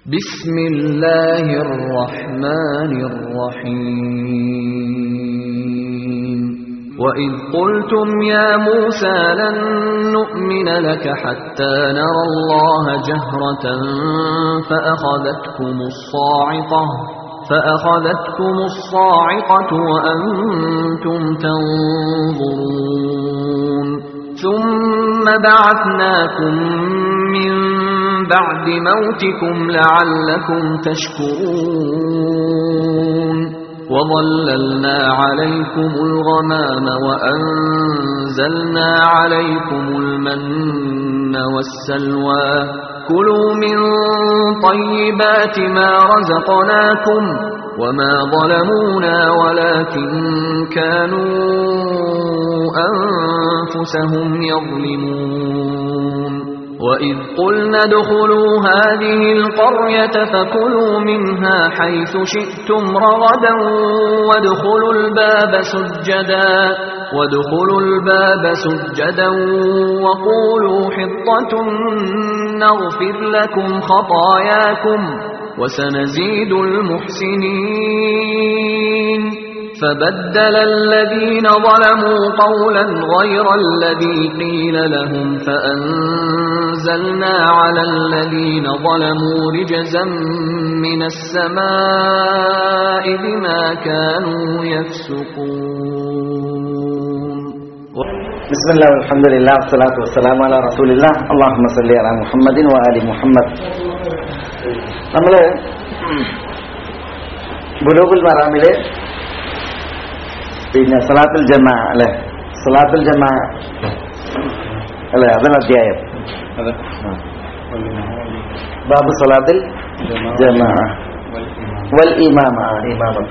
بسم الله الرحمن الرحيم وإذ قلتم يا موسى لن نؤمن لك حتى نرى الله جهرة فأخذتكم الصاعقة فأخذتكم الصاعقة وأنتم تنظرون ثم بعثناكم من بعد موتكم لعلكم تشكرون وظللنا عليكم الغمام وأنزلنا عليكم المن والسلوى كلوا من طيبات ما رزقناكم وما ظلمونا ولكن كانوا أنفسهم يظلمون وإذ قلنا ادخلوا هذه القرية فكلوا منها حيث شئتم رغدا وادخلوا الباب سجدا وادخلوا الباب سجدا وقولوا حطة نغفر لكم خطاياكم وسنزيد المحسنين فبدل الذين ظلموا قولا غير الذي قيل لهم فأنزلنا على الذين ظلموا رجزا من السماء بما كانوا يفسقون بسم الله والحمد لله والصلاة والسلام على رسول الله اللهم صل على محمد وآل محمد നമ്മള് ബുലൂബുൽ മറാമില് പിന്നെ സലാത്തുൽ ജമാ അല്ലെ സലാത്തുൽ ജമാ അല്ലെ അതാണ് അധ്യായം ബാബു സലാത്തിൽ ജമാ വൽ ഇമാമ ഇമാമത്ത്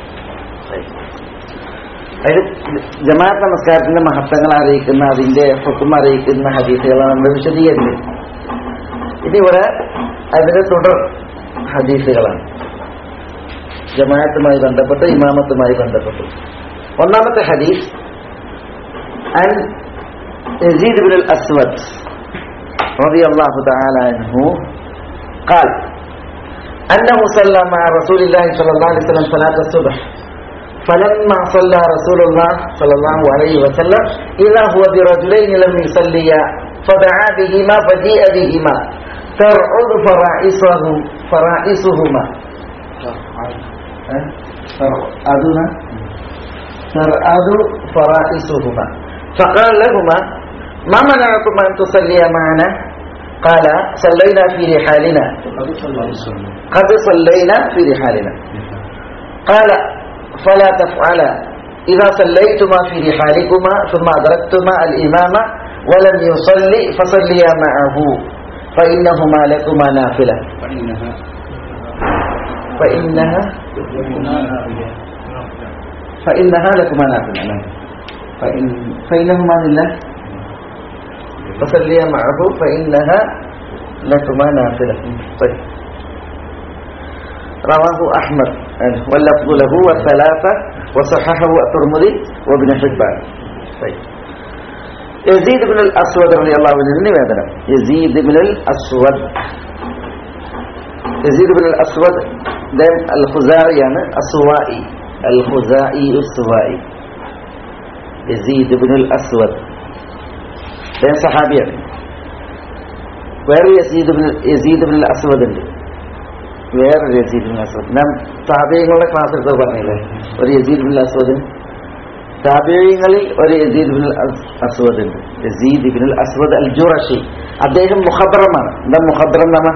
അതായത് ജമാഅത്ത് നമസ്കാരത്തിന്റെ മഹത്വങ്ങൾ അറിയിക്കുന്ന അതിന്റെ ഹുക്കും അറിയിക്കുന്ന ഹദീസുകളാണ് നമ്മൾ വിശദീകരിക്കുന്നത് ഇതിവിടെ അതിന്റെ തുടർ ഹദീസുകളാണ് ജമാഅത്തുമായി ബന്ധപ്പെട്ട് ഇമാമത്തുമായി ബന്ധപ്പെട്ട് ഒന്നാമത്തെ ഹദീസ് عن يزيد بن الأسود رضي الله تعالى عنه قال أنه صلى مع رسول الله صلى الله عليه وسلم صلاة الصبح فلما صلى رسول الله صلى الله عليه وسلم إذا هو برجلين لم يصليا فدعا بهما فجيء بهما ترعد فرائصهم فرائصهما ترعدنا ترعد فرائصهما فقال لهما ما منعكم أن تصليا معنا قال صلينا في رحالنا قد صلينا في رحالنا قال فلا تفعلا إذا صليتما في رحالكما ثم أدركتما الإمام ولم يصلي فصليا معه فإنهما لكما نافلة فإنها فإنها لكما نافلة فإن فإنهما لله فصليا معه فإنها لكما نافلة طيب رواه أحمد واللفظ له والثلاثة وصححه الترمذي وابن حبان طيب يزيد بن الأسود رضي الله عنه നിവേദനം يزيد بن الأسود يزيد بن الأسود അദ്ദേഹം അൽ ഖുസായിയാണ് അസുവായി അൽ ഖുസായി ഉസ്വായി യസീദ് ബിൻ അൽ അസ്വദ് അദ്ദേഹം സഹാബിയാണ് വേറെ Yazid bin Yazid bin al Aswad ഉണ്ട് വേറൊരു യസീദ് ബിൻ അസ്വദ് നാം താബിയങ്ങളുടെ ക്ലാസ് എടുത്ത് പറഞ്ഞില്ലേ ഒരു യസീദ് ബിൻ അസ്വദ് താബിയങ്ങളിൽ ഒരു യസീദ് ബിൻ അസ്വദ് ഉണ്ട് യസീദ് ബിൻ അസ്വദ് അൽ ജുറഷി അദ്ദേഹം മുഖദ്രമാണ് എന്താ മുഖദ്രം നമ്മ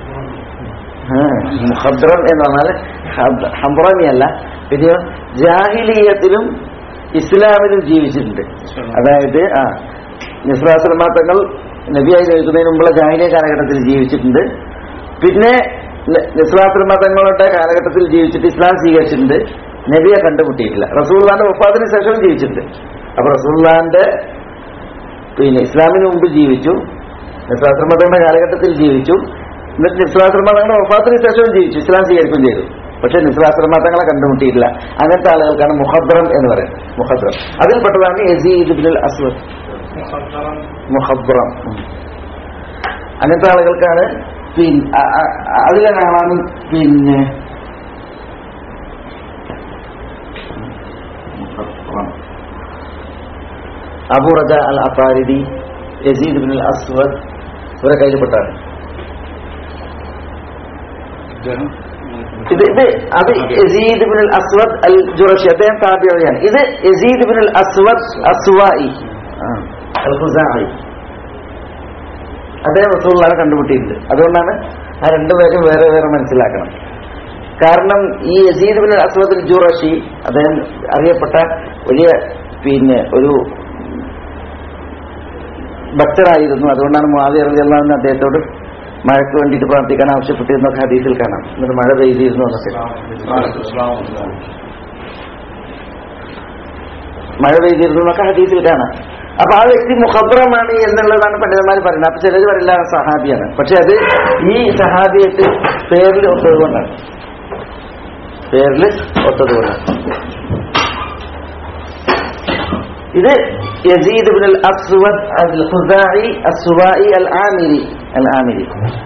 മുഖദ്രം എന്ന് പറഞ്ഞാൽ ഹംറമിയല്ല പിന്നെ ജാഹിലീയത്തിലും ഇസ്ലാമിലും ജീവിച്ചിട്ടുണ്ട് അതായത് ആ നിസ്ലാസ്ലമാ തങ്ങൾ നബിയായി എഴുതുന്നതിന് മുമ്പുള്ള ജാഹിലിയ കാലഘട്ടത്തിൽ ജീവിച്ചിട്ടുണ്ട് പിന്നെ നിസ്ലാസ്ലമാ തങ്ങളുടെ കാലഘട്ടത്തിൽ ജീവിച്ചിട്ട് ഇസ്ലാം സ്വീകരിച്ചിട്ടുണ്ട് നബിയെ കണ്ടുമുട്ടിയിട്ടില്ല റസൂള്ളാന്റെ ഒപ്പാദിന് ശേഷവും ജീവിച്ചിട്ടുണ്ട് അപ്പൊ റസൂള്ളാന്റെ പിന്നെ ഇസ്ലാമിന് മുമ്പ് ജീവിച്ചു നിസ്ലാസ്ലമതങ്ങളുടെ കാലഘട്ടത്തിൽ ജീവിച്ചു എന്നിട്ട് നിസ്ലാസ്ലമ തങ്ങളുടെ ഒപ്പാദിന് ശേഷവും ജീവിച്ചു ഇസ്ലാം സ്വീകരിക്കുകയും ചെയ്തു പക്ഷെ നിസ്ലാസ്ലമ തങ്ങളെ കണ്ടുമുട്ടിയിട്ടില്ല അങ്ങനത്തെ ആളുകൾക്കാണ് മുഹദ്രം എന്ന് പറയുന്നത് മുഹദ്രം അതിൽപ്പെട്ടതാണ് യസീദ് ബിൻ അസ്വദ് മുഹദ്രം അങ്ങനത്തെ ആളുകൾക്കാണ് പിന്നെ അതിലെ കാണാൻ പിന്നെ Abu Raja al Afaridi Yazid bin al Aswad ഇവരെ കയ്യിൽപ്പെട്ടാണ് ഇത് ഇത് അത് യസീദ് ബിൻ അൽ അസ്വദ് അൽ ജുറഷി അദ്ദേഹം താബിയാണ് ഇത് യസീദ് ബിൻ അൽ അസ്വദ് അസ്വായി ആ, അൽ ഖുസാഇ അദ്ദേഹം റസൂള്ളാനെ കണ്ടുപിട്ടിയിട്ടുണ്ട് അതുകൊണ്ടാണ് ആ രണ്ടുപേരും വേറെ വേറെ മനസ്സിലാക്കണം കാരണം ഈ യസീദ് ബിൻ അസ്വദ് അൽ ജുറഷി അദ്ദേഹം അറിയപ്പെട്ട വലിയ പിന്നെ ഒരു ഭക്തരായിരുന്നു അതുകൊണ്ടാണ് മുആവിയ റളിയല്ലാഹു അൻഹു അദ്ദേഹത്തോട് മഴയ്ക്ക് വേണ്ടിയിട്ട് പ്രാർത്ഥിക്കാൻ ആവശ്യപ്പെട്ടിരുന്നൊക്കെ ഹദീസിൽ കാണാം എന്നിട്ട് മഴ പെയ്തിരുന്നു എന്നൊക്കെ മഴ പെയ്തിരുന്നു എന്നൊക്കെ ഹദീസിൽ കാണാം അപ്പൊ ആ വ്യക്തി മുഖബ്രമാണ് എന്നുള്ളതാണ് പണ്ഡിതന്മാർ പറയുന്നത് അപ്പൊ ചിലർ പറയില്ല ആ സഹാബിയാണ് പക്ഷെ അത് ഈ സഹാബിയത്ത് പേരിൽ ഒത്തതുകൊണ്ടാണ് പേരിൽ ഒത്തതുകൊണ്ടാണ് ഇത് യസീദ് ബിൻ അൽ അസ്വദ് അൽ ഖുസാഇ അസ്വാഇ അൽ ആമിരി അൽ ആമിരി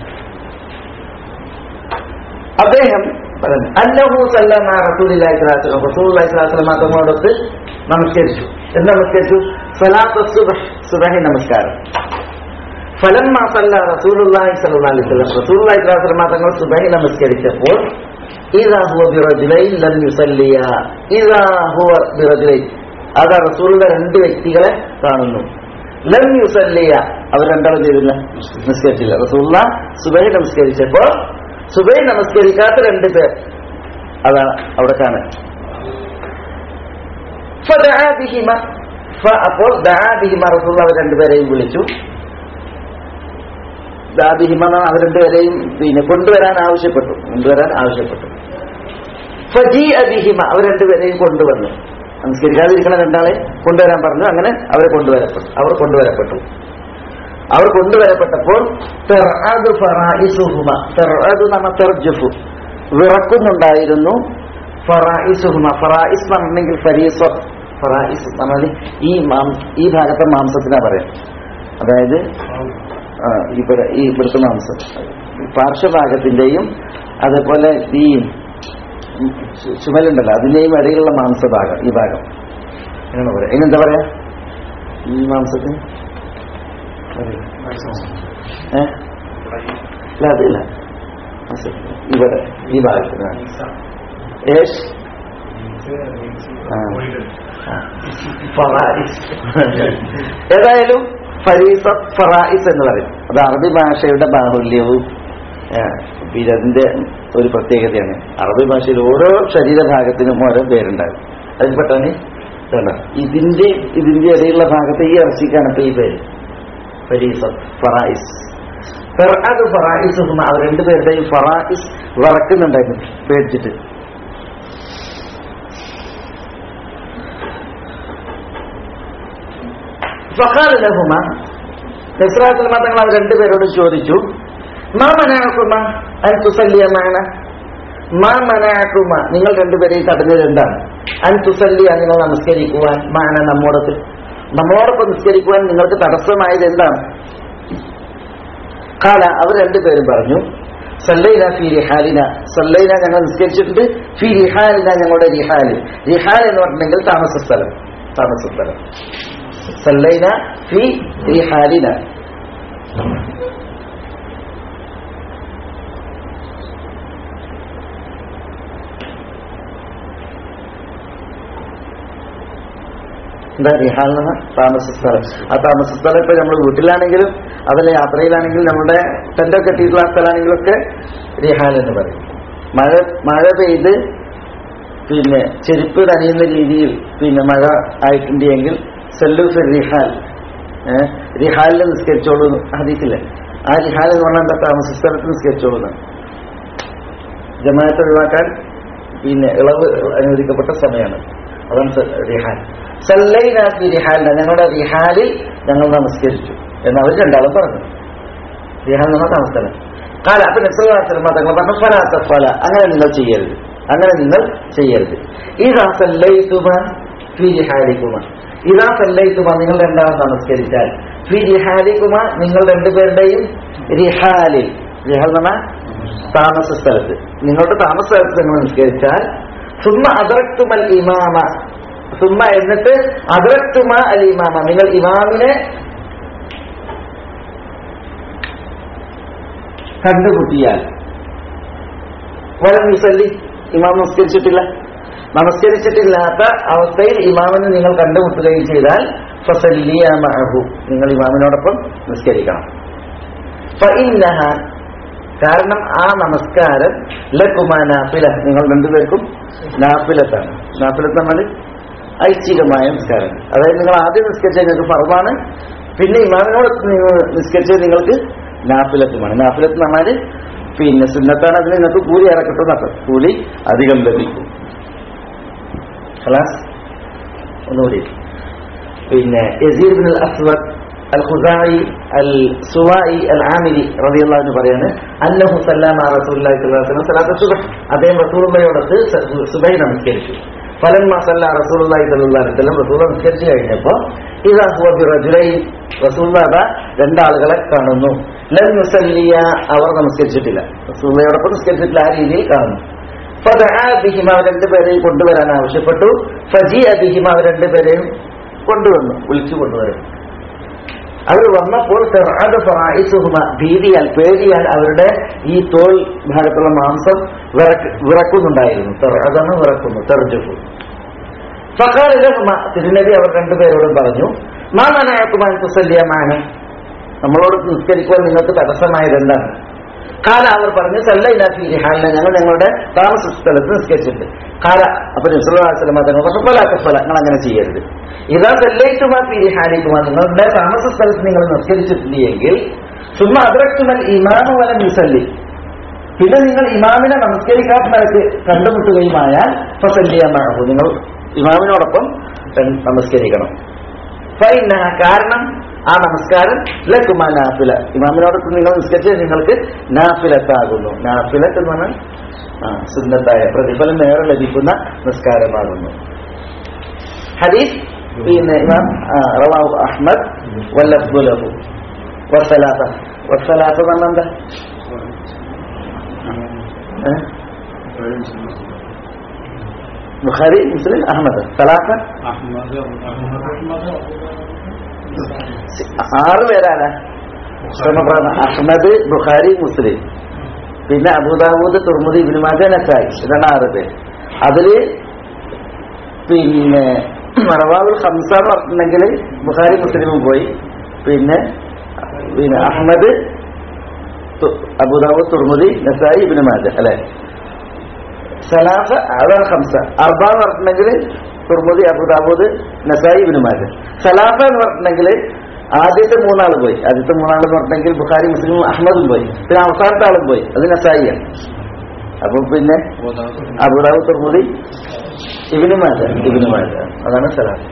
അദ്ദേഹം പറഞ്ഞു അന്നഹു സല്ലമ റസൂലുള്ളാഹി സ്വല്ലല്ലാഹു അലൈഹി വസല്ലം റസൂലുള്ളാഹി സ്വല്ലല്ലാഹു അലൈഹി വസല്ലം തങ്ങളോടൊത്ത് നമസ്കരിച്ചു എന്ത് നമസ്കരിച്ചു സലാത്ത് സുബ്ഹ് സുബ്ഹി നമസ്കാരം ഫലമ്മ സല്ല റസൂലുള്ളാഹി സ്വല്ലല്ലാഹു അലൈഹി വസല്ലം റസൂലുള്ളാഹി സ്വല്ലല്ലാഹു അലൈഹി വസല്ലം തങ്ങൾ സുബ്ഹി നമസ്കരിച്ചപ്പോൾ ഇദാ ഹുവ ബിറജുലൈൻ ലം യുസല്ലിയ ഇദാ ഹുവ ബിറജുലൈൻ അതാ റസൂലുള്ള രണ്ട് വ്യക്തികളെ കാണുന്നു ലം യുസല്ലിയ അവർ രണ്ടാളും ചെയ്തില്ല നമസ്കരിച്ചില്ല റസൂള്ള സുബൈ നമസ്കരിച്ചപ്പോ സുബൈ നമസ്കരിക്കാത്ത രണ്ട് പേർ അതാണ് അവിടെ കാണാൻ ഫദഅ ബിഹിമ. ഫ- അപ്പോൾ ദഅ ബിഹിമ റസൂള്ള അവർ രണ്ടുപേരെയും വിളിച്ചു ദഅ ബിഹിമ എന്ന് അവർ രണ്ടുപേരെയും പിന്നെ കൊണ്ടുവരാൻ ആവശ്യപ്പെട്ടു കൊണ്ടുവരാൻ ആവശ്യപ്പെട്ടു ഫജീഅ ബിഹിമ അവർ രണ്ടുപേരെയും കൊണ്ടുവന്നു നമസ്കരിക്കാതിരിക്കണ രണ്ടാളെ കൊണ്ടുവരാൻ പറഞ്ഞു അങ്ങനെ അവരെ കൊണ്ടുവരപ്പെട്ടു അവർ കൊണ്ടുവരപ്പെട്ടു അവർ കൊണ്ടുവരപ്പെട്ടപ്പോൾ തെർഅദു ഫറായിസുഹുമ തെർഅദു നമ്മ തെർജുഫു വിറക്കുന്നുണ്ടായിരുന്നു ഫറായിസുഹുമ ഫറായിസ് എന്ന് പറഞ്ഞിട്ടുണ്ടെങ്കിൽ ഫരീസോ ഫറായിസ് എന്ന് പറഞ്ഞാൽ ഈ മാം ഈ ഭാഗത്തെ മാംസത്തിനാ പറയാം അതായത് ആ, ഇവിടെ ഈ ഇവിടുത്തെ മാംസം പാർശ്വഭാഗത്തിന്റെയും അതേപോലെ ഈ ചു- ചുമലുണ്ടല്ലോ അതിന്റെയും ഇടയിലുള്ള മാംസഭാഗം ഈ ഭാഗം എങ്ങനെ പറയാം ഇതിനെന്താ പറയാ ഈ മാംസത്തിന് ഏ ഇല്ല അതില്ല മാംസത്തിന്. ഇവിടെ ഈ ഭാഗത്തിന് ഏഷ് ആ. ആ. ഫറായിസ്. ഏതായാലും ഫരീസ ഫറായിസ് എന്ന് പറയും അത് അറബി ഭാഷയുടെ ബാഹുല്യവും ആ, പിന്നെ അതിന്റെ ഒരു പ്രത്യേകതയാണ് അറബി ഭാഷയിൽ ഓരോ ശരീരഭാഗത്തിനും ഓരോ പേരുണ്ടാകും അതിൽപ്പെട്ടാണ് ഇതാണ് ഇതിന്റെ ഇതിന്റെ ഇടയിലുള്ള ഭാഗത്ത് ഈ ഇറച്ചിക്കാണ് ഇപ്പൊ ഈ പേര് ഫരീസ ഫറായിസ് ഫെർഅദ് ഫറായിസുഹുമ അവർ രണ്ടുപേരുടെയും ഫറായിസ് വറക്കുന്നുണ്ടായിരുന്നു പേടിച്ചിട്ട് ഫഖാല ലഹുമ നസ്രാത്തുൽ തങ്ങൾ അവർ രണ്ടുപേരോട് ചോദിച്ചു മാ മനാക്കുമ അൻ തുസല്ലിയ മാന മാ മനാക്കുമ നിങ്ങൾ രണ്ടുപേരെയും തടഞ്ഞത് എന്താണ് അൻ തുസല്ലിയ നിങ്ങൾ നമസ്കരിക്കുവാൻ മാന നമ്മോടൊത്ത് നമ്മളോടൊപ്പം നിസ്കരിക്കുവാൻ നിങ്ങൾക്ക് തടസ്സമായത് എന്താണ് കാല അവർ രണ്ടുപേരും പറഞ്ഞു സല്ലൈന ഫി റിഹാലിന സല്ലൈന ഞങ്ങൾ നിസ്കരിച്ചിട്ടുണ്ട് ഫി റിഹാലിന ഞങ്ങളുടെ റിഹാലിൽ റിഹാൽ എന്ന് പറഞ്ഞിട്ടുണ്ടെങ്കിൽ താമസ സ്ഥലം താമസ സ്ഥലം സല്ലൈന ഫി റിഹാലിന എന്താ റിഹാൽ എന്ന താമസ സ്ഥലം ആ താമസ സ്ഥലം ഇപ്പൊ നമ്മൾ വീട്ടിലാണെങ്കിലും അതല്ല യാത്രയിലാണെങ്കിലും നമ്മുടെ ടെന്റൊക്കെ കെട്ടിയിട്ടുള്ള ആ സ്ഥലമാണെങ്കിലും ഒക്കെ റിഹാൽ എന്ന് പറയും മഴ മഴ പെയ്ത് പിന്നെ ചെരുപ്പ് നനയുന്ന രീതിയിൽ പിന്നെ മഴ ആയിട്ടുണ്ട് എങ്കിൽ സെല്ലൂഫ് റിഹാൽ ഏഹ് റിഹാലിൽ നിസ്കരിച്ചോളൂ എന്ന് ഹദീസില്ലേ ആ റിഹാൽ എന്ന് പറഞ്ഞാൽ എന്താ താമസ സ്ഥലത്ത് നിസ്കരിച്ചോളൂ എന്നാണ് ജമാഅത്ത് ഒഴിവാക്കാൻ പിന്നെ ഇളവ് അനുവദിക്കപ്പെട്ട സമയമാണ് അതാണ് സ- റിഹാൽ സല്ലൈന ഫി റിഹാലിന ഞങ്ങളുടെ റിഹാലിൽ ഞങ്ങൾ നമസ്കരിച്ചു എന്ന് അവർ രണ്ടാളും പറഞ്ഞു റിഹാൽ നമ്മൾ താമസസ്ഥലം കാല അപ്പൊ നബ്സലാസ്ലമ തങ്ങൾ പറഞ്ഞു ഫലാത്ത ഫല അങ്ങനെ നിങ്ങൾ ചെയ്യരുത് അങ്ങനെ നിങ്ങൾ ചെയ്യരുത് ഇതാ സല്ലൈതുമ ഫി റിഹാലിക്കുമ ഇതാ സല്ലൈതുമ നിങ്ങൾ രണ്ടാളും നമസ്കരിച്ചാൽ ഫി റിഹാലിക്കുമ നിങ്ങൾ രണ്ടുപേരുടെയും റിഹാലിൽ റിഹാൽ എന്ന് പറഞ്ഞാൽ താമസ സ്ഥലത്ത് നിങ്ങളുടെ താമസ സ്ഥലത്ത് നിങ്ങൾ നിസ്കരിച്ചാൽ സുമ്മ അതറക്തുമൽ ഇമാമ സുമ്മ എന്നിട്ട് അതറക്തുമ അൽ ഇമാമ നിങ്ങൾ ഇമാമിനെ കണ്ടുമുട്ടിയാൽ വലം യുസല്ലി ഇമാം നമസ്കരിച്ചിട്ടില്ല നമസ്കരിച്ചിട്ടില്ലാത്ത അവസ്ഥയിൽ ഇമാമിനെ നിങ്ങൾ കണ്ടുമുട്ടുകയും ചെയ്താൽ ഫസല്ലിയ മഅഹു നിങ്ങൾ ഇമാമിനോടൊപ്പം നിസ്കരിക്കണം ഫഇന്നഹ കാരണം ആ നമസ്കാരം ലക്കുമാ നാഫില നിങ്ങൾ രണ്ടുപേർക്കും നാഫിലത്താണ് നാഫിലത്ത് നമ്മൾ ഐച്ഛികമായ നിസ്കാരം അതായത് നിങ്ങൾ ആദ്യം നിസ്കരിച്ചത് നിങ്ങൾക്ക് ഫറവാണ് പിന്നെ ഇമാമിനോട് നിങ്ങൾ നിസ്കരിച്ചത് നിങ്ങൾക്ക് നാഫിലത്തുമാണ് നാഫിലത്ത് എന്ന് പറഞ്ഞാൽ പിന്നെ സുന്നത്താണ് അതിന് നിങ്ങൾക്ക് കൂലി ഇറക്കട്ടെന്നൊക്കെ കൂലി അധികം ലഭിക്കും ഖലാസ് ഒന്നുകൂടി പിന്നെ യസീർ ബിൻ അൽ അസ്വദ് അൽ ഖുസായി അൽ സുവായി അൽ ആമിരി റളിയല്ലാഹു അൻഹു പറയാണ് അന്നഹു സല്ലമ റസൂലുള്ളാഹി സ്വല്ലല്ലാഹു അലൈഹി വസല്ലം സലാത്ത് സുബ്ഹ് അദ്ദേഹം റസൂലുള്ളാഹിയോടൊത്ത് സുബഹി നമസ്കരിച്ചു ഫലമ്മ സല്ല റസൂലുള്ളാഹി സ്വല്ലല്ലാഹു അലൈഹി വസല്ലം റസൂൽ നമസ്കരിച്ചു കഴിഞ്ഞപ്പോൾ ഇദാ ഹുവ ബിറജുലൈൻ റസൂലുള്ളാഹി രണ്ടാളുകളെ കാണുന്നു ലൻ യുസല്ലിയ അവർ നമസ്കരിച്ചിട്ടില്ല റസൂലുള്ളാഹിയോടൊപ്പം നിസ്കരിച്ചിട്ടില്ല ആ രീതിയിൽ കാണുന്നു ഫദഅ ബിഹിമ അവർ രണ്ടുപേരെയും കൊണ്ടുവരാൻ ആവശ്യപ്പെട്ടു ഫജി ബിഹിമ അവർ രണ്ടുപേരെയും കൊണ്ടുവന്നു വിളിച്ചു കൊണ്ടുവരും അവർ വന്നപ്പോൾ തെറാദ ഫറായിസുഹുമ ഭീതിയാൽ പേടിയാൽ അവരുടെ ഈ തോൽ ഭാഗത്തുള്ള മാംസം വിറക്ക് വിറക്കുന്നുണ്ടായിരുന്നു തെറാദാണ് വിറക്കുന്നു തെർജുഫു ഫഖാലിലഹുമ തിരുനബി അവർ രണ്ടുപേരോടും പറഞ്ഞു മാ മനയക്കുമാൻ തുസല്യമാണ് നമ്മളോട് നിസ്കരിക്കുവാൻ നിങ്ങൾക്ക് തടസ്സമായത് എന്താണ് കാല അവർ പറഞ്ഞു സല്ലൈന ഫീ റിഹാലിന ഞങ്ങൾ ഞങ്ങളുടെ താമസ സ്ഥലത്ത് നിസ്കരിച്ചിട്ടുണ്ട് കാല അപ്പൊ നിസ്ലാസ്ലമ തങ്ങൾ പറഞ്ഞു പല കപ്പല നിങ്ങൾ അങ്ങനെ ചെയ്യരുത് ഇതാ സല്ലൈറ്റുമാ ഫീ റിഹാലിക്കുമാ നിങ്ങളുടെ താമസ സ്ഥലത്ത് നിങ്ങൾ നിസ്കരിച്ചിട്ടില്ലെങ്കിൽ സുമ അതിറക്കുമൽ ഇമാമ വല മിസല്ലി പിന്നെ നിങ്ങൾ ഇമാമിനെ നമസ്കരിക്കാത്ത നിലക്ക് കണ്ടുമുട്ടുകയുമായാൽ ഫസല്ലിയമാകൂ നിങ്ങൾ ഇമാമിനോടൊപ്പം നമസ്കരിക്കണം ഫൈന കാരണം ആ നമസ്കാരം ലക്കുമാ നാഫില ഇമാമിനോടൊപ്പം നിങ്ങൾ നിസ്കരിച്ച് നിങ്ങൾക്ക് നാഫിലത്താകുന്നു നാഫിലത്ത് എന്ന് പറഞ്ഞാൽ ആ സുന്നത്തായ പ്രതിഫലം നേരെ ലഭിക്കുന്ന നിസ്കാരമാകുന്നു ഹദീസ് പിന്നെ ഇമാം ആ, റവാഹു അഹ്മദ് വല്ലഫ്ദുലഹു വസ്സലാത്ത വസ്സലാത്ത എന്ന് പറഞ്ഞാൽ എന്താ ഏ? ബുഖാരി മുസ്ലിം അഹമ്മദ് സലാത്ത ആറ് പേരാണ് ശ്രമപ്രദം അഹ്മദ് ബുഖാരി മുസ്ലിം പിന്നെ അബൂദാവൂദ് തുർമുദി ഇബിനുമാജ നസായി ഇതാണ് ആറ് പേര് അതില് പിന്നെ മറവാദുൽ ഹംസ എന്ന് പറഞ്ഞിട്ടുണ്ടെങ്കിൽ ബുഖാരി മുസ്ലിമും പോയി പിന്നെ പിന്നെ അഹ്മദ് തു- അബൂദാവൂദ് തുർമുദി നസായി ഇബിന് മാജ അല്ലെ സലാഫ അതാണ് ഹംസ അർബ എന്ന് പറഞ്ഞിട്ടുണ്ടെങ്കിൽ തുർമുദി അബുദാബൂദ് നസായി ഇബിന് മാജ സലാഫ എന്ന് പറഞ്ഞിട്ടുണ്ടെങ്കിൽ ആദ്യത്തെ മൂന്നാൾ പോയി ആദ്യത്തെ മൂന്നാൾ എന്ന് പറഞ്ഞിട്ടുണ്ടെങ്കിൽ ബുഖാരി മുസ്ലിമും അഹമ്മദും പോയി പിന്നെ അവസാനത്തെ ആളും പോയി അത് നസായിയാണ് അപ്പൊ പിന്നെ അബുദാബു തുർമുദി ഇബിന് മാജ ഇബിന് മാജ അതാണ് സലാഫ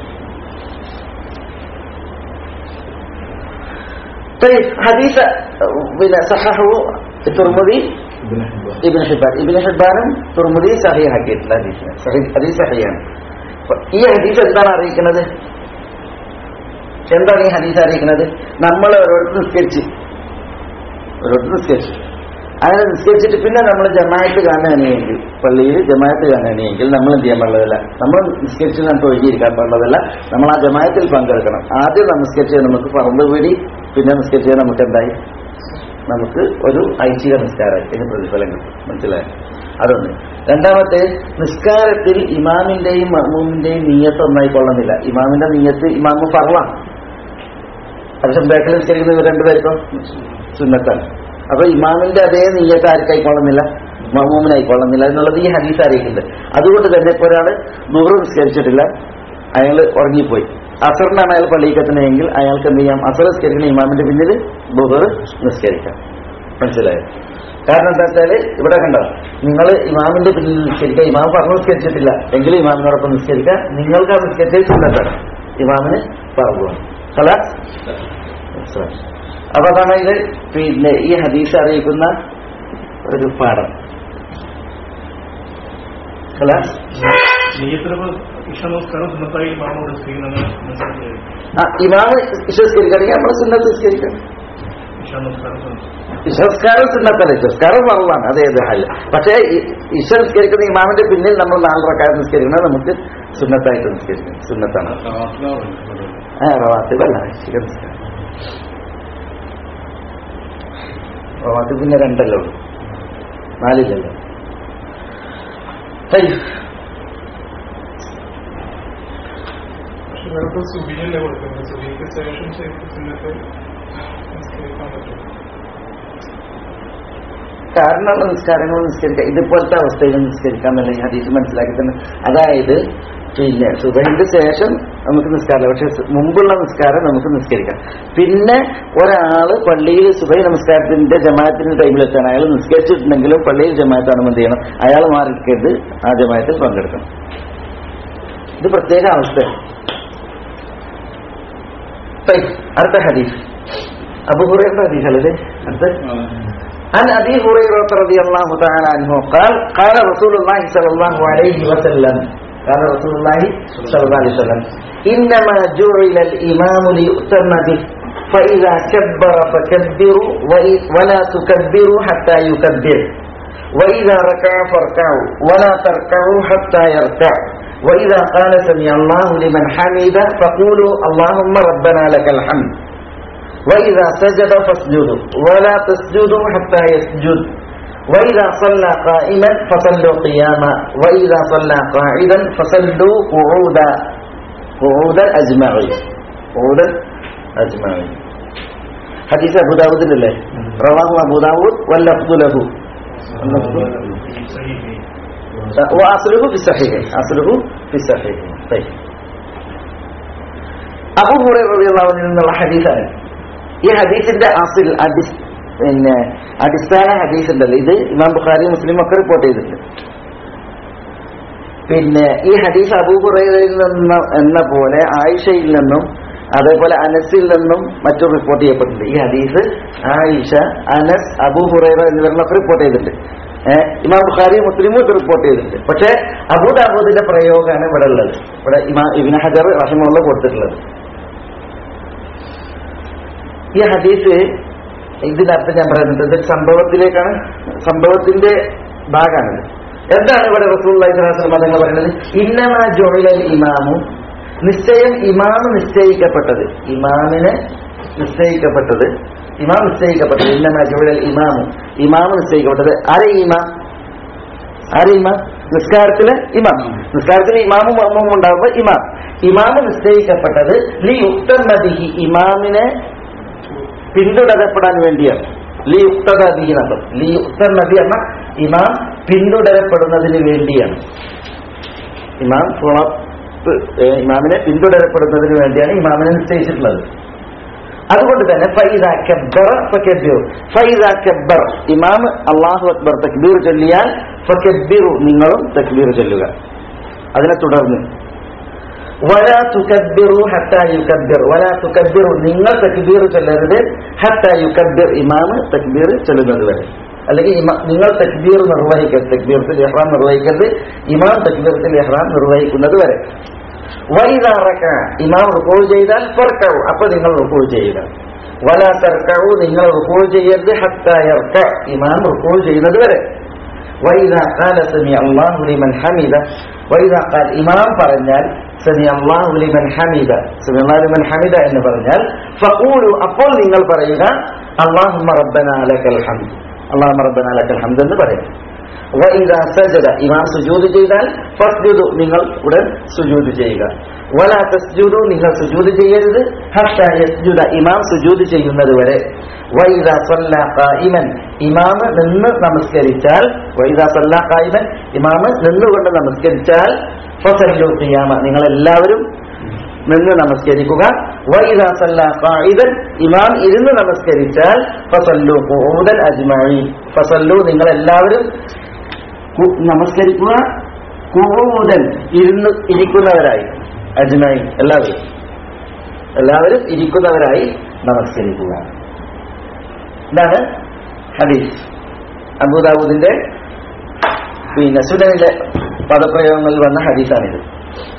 طيب حديث പിന്നെ സഹഹു തുർമുദി ഇബിൻ ഹിബാൻ ഇബിൻ ഹിബാനും തുർമുദി സഹിയാക്കിയിട്ടില്ല ഹദീസിനെ സഹി- ഹദീസ് സഹിയാണ് അപ്പൊ ഈ ഹദീസ് എന്താണ് അറിയിക്കുന്നത് എന്താണ് ഈ ഹദീസ് അറിയിക്കുന്നത് നമ്മൾ ഓരോരുത്തർ നിസ്കരിച്ച് ഓരോരുത്തർ നിസ്കരിച്ചു അങ്ങനെ നിസ്കരിച്ചിട്ട് പിന്നെ നമ്മൾ ജമായത്ത് കാണുകയാണെങ്കിൽ പള്ളിയിൽ ജമായത്ത് കാണുകയാണെങ്കിൽ നമ്മൾ എന്ത് ചെയ്യാൻ പാടുള്ളതല്ല നമ്മൾ നിസ്കരിച്ച് നമുക്ക് ഒഴുകിയിരിക്കാൻ പാടുള്ളതല്ല നമ്മൾ ആ ജമായത്തിൽ പങ്കെടുക്കണം ആദ്യം നമസ്കരിച്ച് നമുക്ക് പറമ്പ് വീടി പിന്നെ നിസ്കരിച്ച് നമുക്ക് എന്തായി നമുക്ക് ഒരു ഐച്ഛിക നിസ്കാരം ഇതിന് പ്രതിഫലം കിട്ടും മനസ്സിലായോ അതൊന്ന് രണ്ടാമത്തെ നിസ്കാരത്തിൽ ഇമാമിന്റെയും മഹ്മൂമിന്റെയും നീയത്ത് ഒന്നായി കൊള്ളുന്നില്ല ഇമാമിന്റെ നീയത്ത് ഇമാമ് പറവാണ് പക്ഷെ ബേക്കൽ നിസ്കരിക്കുന്ന ഇവർ രണ്ടുപേർക്കും സുന്നത്താണ് അപ്പൊ ഇമാമിന്റെ അതേ നീയത്ത് ആർക്കായിക്കൊള്ളുന്നില്ല മഹ്മൂമിനായിക്കൊള്ളുന്നില്ല എന്നുള്ളത് ഈ ഹദീസ് അറിയിക്കുന്നുണ്ട് അതുകൊണ്ട് തന്നെ ഇപ്പോൾ ഒരാൾ നൂറ് നിസ്കരിച്ചിട്ടില്ല അയാൾ ഉറങ്ങിപ്പോയി അസറിനാണ് അയാൾ പള്ളിക്കത്തനെങ്കിൽ അയാൾക്ക് എന്ത് ചെയ്യാം അസർ നിസ്കരിക്കുന്ന ഇമാമിന്റെ പിന്നിൽ ബുഹർ നിസ്കരിക്കാം മനസ്സിലായോ കാരണം എന്താ വെച്ചാല് ഇവിടെ കണ്ടോ നിങ്ങൾ ഇമാമിന്റെ പിന്നിൽ നിസ്കരിക്കുക ഇമാം പറഞ്ഞു നിസ്കരിച്ചിട്ടില്ല എങ്കിലും ഇമാമിനോടൊപ്പം നിസ്കരിക്കുക നിങ്ങൾക്ക് ആ നിസ്കരിച്ചത് സുന്നത്താണ് ഇമാമിന് പറഞ്ഞു കല അപ്പൊ അതാണ് ഇത് പിന്നെ ഈ ഹദീസ് അറിയിക്കുന്ന ഒരു പാഠം കല നീയത്തിനപ്പോൾ ഇഷ്ടനമസ്കാരം സുന്നത്തായി മാമോട് ചെയ്യുന്നത് മനസ്സിലാക്കി ആ ഇമാമ് വിശ്വസ്കരിക്കുകയാണെങ്കിൽ നമ്മൾ സുന്നത്ത് നിസ്കരിക്കണം ഇഷ്ടനമസ്കാരം ഇഷസ്കാരം സുന്നത്തല്ല ഇഷസ്കാരം കുറവാണ് അത് ഏത് ഹാല് പക്ഷേ ഈ ഇഷ നിസ്കരിക്കുന്ന ഇമാമിന്റെ പിന്നിൽ നമ്മൾ നാല് പ്രക്കാരം നിസ്കരിക്കുന്നത് നമുക്ക് സുന്നത്തായിട്ട് നിസ്കരിക്കും സുന്നത്താണ് ആ റവാത്തിബല്ല ശിഖ നിസ്കാരം റവാത്തിബ് പിന്നെ രണ്ടല്ലോ ഉള്ളൂ നാലില്ലല്ലോ ശരി പക്ഷെ ഇവർക്ക് സുബിയല്ലേ കൊടുക്കുന്നത് സുബിക്ക് ശേഷം ചെയ്ത് സുന്നത്ത് നിസ്കരിക്കാൻ പറ്റും കാരണമുള്ള നിസ്കാരങ്ങൾ നിസ്കരിക്കാം ഇതുപോലത്തെ അവസ്ഥയിൽ നിസ്കരിക്കാം എന്നുള്ള ഈ ഹദീസ് മനസ്സിലാക്കി തന്നെ അതായത് പിന്നെ സുബഹിന്റെ ശേഷം നമുക്ക് നിസ്കാരം പക്ഷെ സു- മുമ്പുള്ള നിസ്കാരം നമുക്ക് നിസ്കരിക്കാം പിന്നെ ഒരാള് പള്ളിയിൽ സുബഹി നമസ്കാരത്തിന്റെ ജമാഅത്തിന്റെ ടൈമിലെത്താണ് അയാൾ നിസ്കരിച്ചിട്ടുണ്ടെങ്കിലും പള്ളിയിൽ ജമാഅത്താണ് എന്ത് ചെയ്യണം അയാൾ മാറിക്കരുത് ആ ജമാഅത്തിൽ പങ്കെടുക്കണം ഇത് പ്രത്യേക അവസ്ഥയാണ് طيب, അടുത്ത ഹദീസ് അബുഹുറയുടെ ഹദീസ് അല്ലേ അടുത്ത عن ابي هريره رضي الله تعالى عنه قال قال رسول الله صلى الله عليه وسلم قال رسول الله صلى الله عليه وسلم انما جعل الامام ليؤتم به فاذا كبر فكبروا وإ- ولا تكبروا حتى يكبر واذا ركع فاركعوا ولا تركعوا حتى يركع واذا قال سمع الله لمن حمد فقولوا اللهم ربنا لك الحمد وإذا سجد فاسجدوا ولا تسجدوا حتى يسجد وإذا صلى قائما فصلوا قياما وإذا صلى قاعدا فصلوا قعودا قعودا أجمعين قعودا أجمعين حديث أبو داود لله رواه أبو داود واللفظ له اللفظ وأصله في الصحيح أصله في الصحيح طيب അബു ഹുറൈറ റളിയല്ലാഹു അൻഹു എന്നുള്ള ഹദീസാണ് ഈ ഹദീസിന്റെ അസിൽ അടി പിന്നെ അടിസ്ഥാന ഹദീസ് ഉണ്ടല്ലോ ഇത് ഇമാം ബുഖാരി മുസ്ലിം ഒക്കെ റിപ്പോർട്ട് ചെയ്തിട്ടുണ്ട് പിന്നെ ഈ ഹദീസ് അബൂ ഹുറൈറയിൽ നിന്ന് എന്ന പോലെ ആയിഷയിൽ നിന്നും അതേപോലെ അനസിൽ നിന്നും മറ്റും റിപ്പോർട്ട് ചെയ്യപ്പെട്ടിട്ടുണ്ട് ഈ ഹദീസ് ആയിഷ അനസ് അബൂ ഹുറൈറ എന്നിവരിലൊക്കെ റിപ്പോർട്ട് ചെയ്തിട്ടുണ്ട് ഏഹ് ഇമാം ബുഖാരി മുസ്ലിമും ഇത് റിപ്പോർട്ട് ചെയ്തിട്ടുണ്ട് പക്ഷേ അബൂദാബൂദിന്റെ പ്രയോഗമാണ് ഇവിടെ ഉള്ളത് ഇവിടെ ഇമാ ഇബിന് ഹജർ റഹിമുള്ള കൊടുത്തിട്ടുള്ളത് ഈ ഹദീസ് ഇതിനർത്ഥം ഞാൻ പറയുന്നത് ഇത് സംഭവത്തിലേക്കാണ് സംഭവത്തിന്റെ ഭാഗമാണിത് എന്താണ് ഇവിടെ റസൂൽ മതങ്ങൾ പറയുന്നത് ഇന്നമാ ജോയിലൽ ഇമാമു നിശ്ചയം ഇമാമ് നിശ്ചയിക്കപ്പെട്ടത് ഇമാമിനെ നിശ്ചയിക്കപ്പെട്ടത് ഇമാം നിശ്ചയിക്കപ്പെട്ടത് ഇന്നമാ ജോയിലൽ ഇമാമു ഇമാമ് നിശ്ചയിക്കപ്പെട്ടത് ആരെ ഇമാം ആരെ ഇമാം നിസ്കാരത്തിലെ ഇമാം നിസ്കാരത്തിലെ ഇമാമും മർമ്മവും ഉണ്ടാകുമ്പോൾ ഇമാം ഇമാമ് നിശ്ചയിക്കപ്പെട്ടത് ലി ഉത്തമതിഹി ഇമാമിനെ പിന്തുടരപ്പെടാൻ വേണ്ടിയാണ് ലി ഉക്തനബി എന്നർത്ഥം ലി ഉക്തനബി എന്ന ഇമാം പിന്തുടരപ്പെടുന്നതിന് വേണ്ടിയാണ് ഇമാം സുളത്ത് ഇമാമിനെ പിന്തുടരപ്പെടുന്നതിന് വേണ്ടിയാണ് ഇമാമിനെ നിശ്ചയിച്ചിട്ടുള്ളത് അതുകൊണ്ട് തന്നെ ഫൈദ കബ്ബറ ഫകബ്ബിറു ഫൈദ കബ്ബർ ഇമാം അല്ലാഹു അക്ബർ തക്ബീർ ചൊല്ലിയാൽ ഫകബ്ബിറു നിങ്ങളും തക്ബീർ ചൊല്ലുക അതിനെ തുടർന്ന് വലാ തുകബ്ബിറു ഹത്താ യുകബ്ബിർ വലാ തുകബ്ബിറു നിങ്ങൾ തക്ബീർ ചൊല്ലരുത് ഹത്താ യുകബ്ബിർ ഇമാം തക്ബീർ ചൊല്ലുന്നത് വരെ അല്ലെങ്കിൽ ഇമ- നിങ്ങൾ തക്ബീർ നിർവഹിക്കരുത് തക്ബീറത്തിൽ ഇഹ്റാം നിർവഹിക്കരുത് ഇമാം തക്ബീറത്തിൽ ഇഹ്റാം നിർവഹിക്കുന്നത് വരെ വൈദാ റക്അ ഇമാം റുക്കൂ ചെയ്താൽ ഫർക്കഉ അപ്പൊ നിങ്ങൾ റുക്കൂ ചെയ്യുക വലാ തർക്കഉ നിങ്ങൾ റുക്കൂ ചെയ്യരുത് ഹത്താ യർക ഇമാം റുക്കൂ ചെയ്യുന്നത് വരെ വൈദാ ഖാല സമി അല്ലാഹു ലിമൻ ഹമിദ വൈദാ ഖാൽ ഇമാം പറഞ്ഞാൽ സമി അല്ലാഹു ലിമൻ ഹമിദ സമി അല്ലാഹു ലിമൻ ഹമിദ എന്ന് പറഞ്ഞാൽ ഫഖൂലു അപ്പോൾ നിങ്ങൾ പറയുക അല്ലാഹുമ്മ റബ്ബനാ ലക്കൽ ഹംദ് അല്ലാഹുമ്മ റബ്ബനാ ലക്കൽ ഹംദ് എന്ന് പറയും വൈദാ സജദ ഇമാം സുജൂദ് ചെയ്താൽ ഫസ്ജുദു നിങ്ങൾ ഉടൻ സുജൂദ് ചെയ്യുക വലാ തസ്ജുദു നിങ്ങൾ സുജൂദ് ചെയ്യരുത് ഹത്താ യസ്ജുദ ഇമാം സുജൂദ് ചെയ്യുന്നത് വരെ വൈദാ സല്ല ഖായിമൻ ഇമാം നിന്ന് നമസ്കരിച്ചാൽ വൈദാ സല്ല ഖായിമൻ ഇമാം നിന്നുകൊണ്ട് നമസ്കരിച്ചാൽ ഫസല്ലു ഖിയാമ നിങ്ങൾ എല്ലാവരും നിന്ന് നമസ്കരിക്കുക വൈദാ സല്ല ഖായിദൻ ഇമാം ഇരുന്ന് നമസ്കരിച്ചാൽ ഫസല്ലു ഖുഊദൻ അജ്മഈൻ ഫസല്ലു നിങ്ങൾ എല്ലാവരും കു- നമസ്കരിക്കുക കൂതൻ ഇരുന്ന് ഇരിക്കുന്നവരായി അജ്മായി എല്ലാവരും എല്ലാവരും ഇരിക്കുന്നവരായി നമസ്കരിക്കുക ഇതാണ് ഹദീസ് അബൂദാബൂദിന്റെ പിന്നെ സുനനിലെ പദപ്രയോഗങ്ങളിൽ വന്ന ഹദീസാണിത്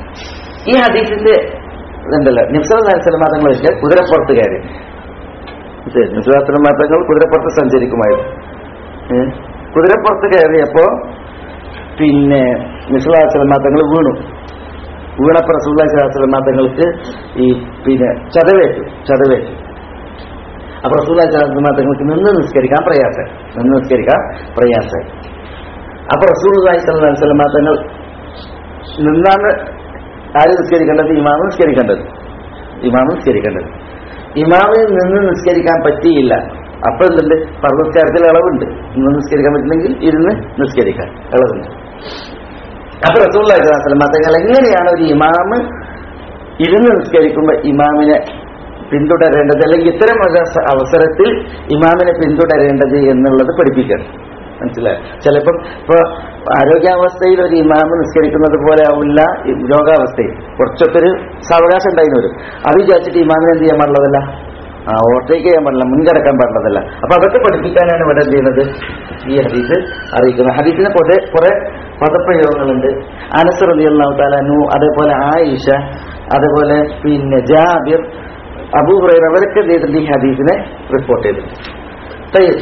ഈ ഹദീസിന്റെ ഇതുണ്ടല്ലോ നിഫ്സൽ സലമാതങ്ങൾ വെച്ച് കുതിരപ്പുറത്ത് കയറി ശരി നിസ്ലാസ്ലമ തങ്ങൾ കുതിരപ്പുറത്ത് സഞ്ചരിക്കുമായിരുന്നു ഏ? കുതിരപ്പുറത്ത് കയറിയപ്പോ പിന്നെ നിസ്ലാസ്ലമ തങ്ങൾ വീണു വീണപ്പോ റസൂല്ലാസ്ലാസ്ലമ തങ്ങൾക്ക് ഈ പിന്നെ ചതവേറ്റു ചതവേറ്റു അപ്പൊ റസൂല്ലാസ്ലാസ്ലമ തങ്ങൾക്ക് നിന്ന് നിസ്കരിക്കാൻ പ്രയാസം നിന്ന് നിസ്കരിക്കാൻ പ്രയാസം അപ്പൊ റസൂൽ സ്വലമ തങ്ങൾ നിന്നാണ് ആര് നിസ്കരിക്കേണ്ടത് ഇമാമ് നിസ്കരിക്കേണ്ടത് ഇമാമ് നിസ്കരിക്കേണ്ടത് ഇമാമിൽ നിന്ന് നിസ്കരിക്കാൻ പറ്റിയില്ല അപ്പൊ എന്തുണ്ട് പർവ്വസ്കാരത്തിൽ ഇളവുണ്ട് നിന്ന് നിസ്കരിക്കാൻ പറ്റില്ലെങ്കിൽ ഇരുന്ന് നിസ്കരിക്കാൻ ഇളവുണ്ട് അപ്പൊ റസൂള്ളാഹിസ്ലാം തങ്ങൾ എങ്ങനെയാണ് ഒരു ഇമാമ് ഇരുന്ന് നിസ്കരിക്കുമ്പോൾ ഇമാമിനെ പിന്തുടരേണ്ടത് അല്ലെങ്കിൽ ഇത്തരം ഒരു അവസരത്തിൽ ഇമാമിനെ പിന്തുടരേണ്ടത് എന്നുള്ളത് പഠിപ്പിക്കണം മനസ്സിലായി ചിലപ്പം ഇപ്പൊ ആരോഗ്യാവസ്ഥയിൽ ഒരു ഇമാമ് നിസ്കരിക്കുന്നത് പോലെ ആവില്ല ഈ രോഗാവസ്ഥയിൽ കുറച്ചൊക്കെ ഒരു സാവകാശം ഉണ്ടായിരുന്നു വരും അത് വിചാരിച്ചിട്ട് ഇമാമിനെ എന്ത് ചെയ്യാൻ പാടുള്ളതല്ല ആ ഓവർടേക്ക് ചെയ്യാൻ പാടില്ല മുൻകടക്കാൻ പാടുള്ളതല്ല അപ്പൊ അതൊക്കെ പഠിപ്പിക്കാനാണ് ഇവിടെ എന്ത് ചെയ്യുന്നത് ഈ ഹദീസ് അറിയിക്കുന്നത് ഹദീസിന് കുറെ കുറെ പദപ്രയോഗങ്ങളുണ്ട് അനസർ അലി അള്ളാഹു താലു അതേപോലെ ആയിഷ അതേപോലെ പിന്നെ ജാബിർ അബൂ ഹുറൈറ അവരൊക്കെ എന്ത് ചെയ്തിട്ടുണ്ട് ഈ ഹദീസിനെ റിപ്പോർട്ട് ചെയ്തിട്ടുണ്ട് തയ്യൽ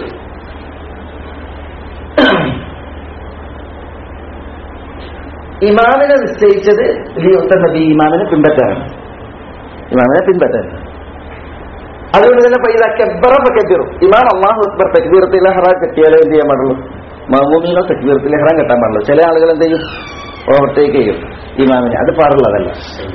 ഇമാമിനെ നിശ്ചയിച്ചത് ലിയുത്ത നബി ഇമാമിനെ പിൻപറ്റാനാണ് ഇമാമിനെ പിൻപറ്റാനാണ് അതുകൊണ്ട് തന്നെ പൈസ കെബറ കെബിറും ഇമാം അള്ളാഹു അക്ബർ തക്ബീറത്തിൽ ഹറാൻ കെട്ടിയാലേ എന്ത് ചെയ്യാൻ പാടുള്ളൂ മഹമൂമിനോ തക്ബീറത്തിൽ ഹറാൻ കെട്ടാൻ പാടുള്ളൂ ചില ആളുകൾ എന്ത് ചെയ്യും ഓവർടേക്ക് ചെയ്യും ഇമാമിനെ അത് പാടുള്ളതല്ല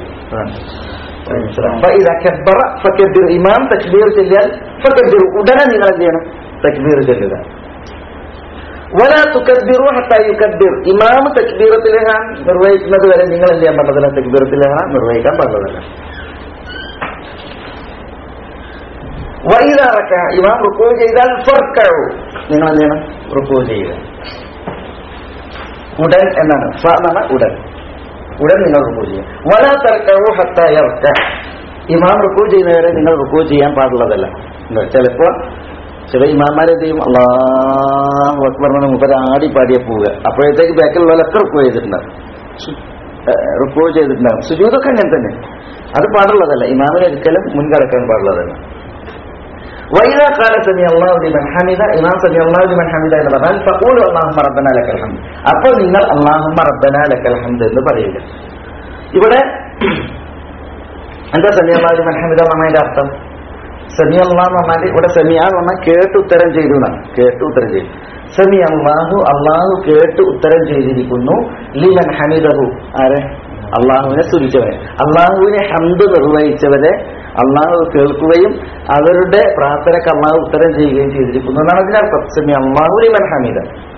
فإذا كبر فكبر ഇമാം തക്ബീർ ചൊല്ലിയാൽ ഫക്കബിർ ഉടനെ നിങ്ങൾ എന്ത് ചെയ്യണം തക്ബീർ ചൊല്ലുക വല തുക്കബിറു ഹത്താ യുക്കബിർ ഇമാം തക്ബീറത്തിൽ ഇഹ്റാം നിർവഹിക്കുന്നത് വരെ നിങ്ങൾ എന്ത് ചെയ്യാൻ പാടില്ല തക്ബീറത്തിൽ ഇഹ്റാം നിർവഹിക്കാൻ പാടുള്ളതല്ല വൈദാറക്ക ഇമാം റുക്കൂ ചെയ്താൽ ഫർക്കഴു നിങ്ങൾ എന്ത് ചെയ്യണം റുക്കൂ ചെയ്യുക ഉടൻ എന്നാണ് ഫ എന്നാണ് ഉടൻ ഉടൻ നിങ്ങൾ റുക്കൂ ചെയ്യുക വല തർക്കഴു ഹത്താ യർക്ക ഇമാം റുക്കൂ ചെയ്യുന്നവരെ നിങ്ങൾ റുക്കൂ ചെയ്യാൻ പാടുള്ളതല്ല എന്താ ചിലപ്പോ ചില ഇമാന്മാരെ എന്ത് ചെയ്യും അള്ളാഹു അക്ബർ എന്ന് മുപ്പത് ആടി പാടിയ പോവുക അപ്പോഴത്തേക്ക് ബാക്കിലുള്ളവരൊക്കെ റുക്കൂ ചെയ്തിട്ടുണ്ടാവും റുക്കൂ ചെയ്തിട്ടുണ്ടാവും സുജൂതൊക്കെ അങ്ങനെ തന്നെ അത് പാടുള്ളതല്ല ഇമാമിനെ ഒരിക്കലും മുൻകടക്കാൻ പാടുള്ളതല്ല وإذا قال سمع الله لمن حمد إمام سمع الله لمن حمد എന്ന് പറഞ്ഞാൽ فقولوا اللهم ربنا لك الحمد അപ്പോൾ നിങ്ങൾ اللهم ربنا لك الحمد എന്ന് പറയുക ഇവിടെ എന്താ സമി അള്ളാഹു ലിമൻ ഹമിദ എന്നതിന്റെ അർത്ഥം സമി അള്ളാഹ് എന്ന് പറഞ്ഞാൽ ഇവിടെ സെമിയ എന്ന് പറഞ്ഞാൽ കേട്ട് ഉത്തരം ചെയ്തു എന്നാണ് കേട്ട് ഉത്തരം ചെയ്തു സമി അള്ളാഹു അള്ളാഹു കേട്ട് ഉത്തരം ചെയ്തിരിക്കുന്നു ലിമൻ ഹമിദഹു ആരെ അള്ളാഹുവിനെ സ്തുതിച്ചവരെ അള്ളാഹുവിനെ ഹംദ് നിർവഹിച്ചവരെ അള്ളാഹു കേൾക്കുകയും അവരുടെ പ്രാർത്ഥനയ്ക്ക് അള്ളാഹു ഉത്തരം ചെയ്യുകയും ചെയ്തിരിക്കുന്നു എന്നാണ് അതിനർത്ഥം സമി അള്ളാഹു ലിമൻ ഹമീദ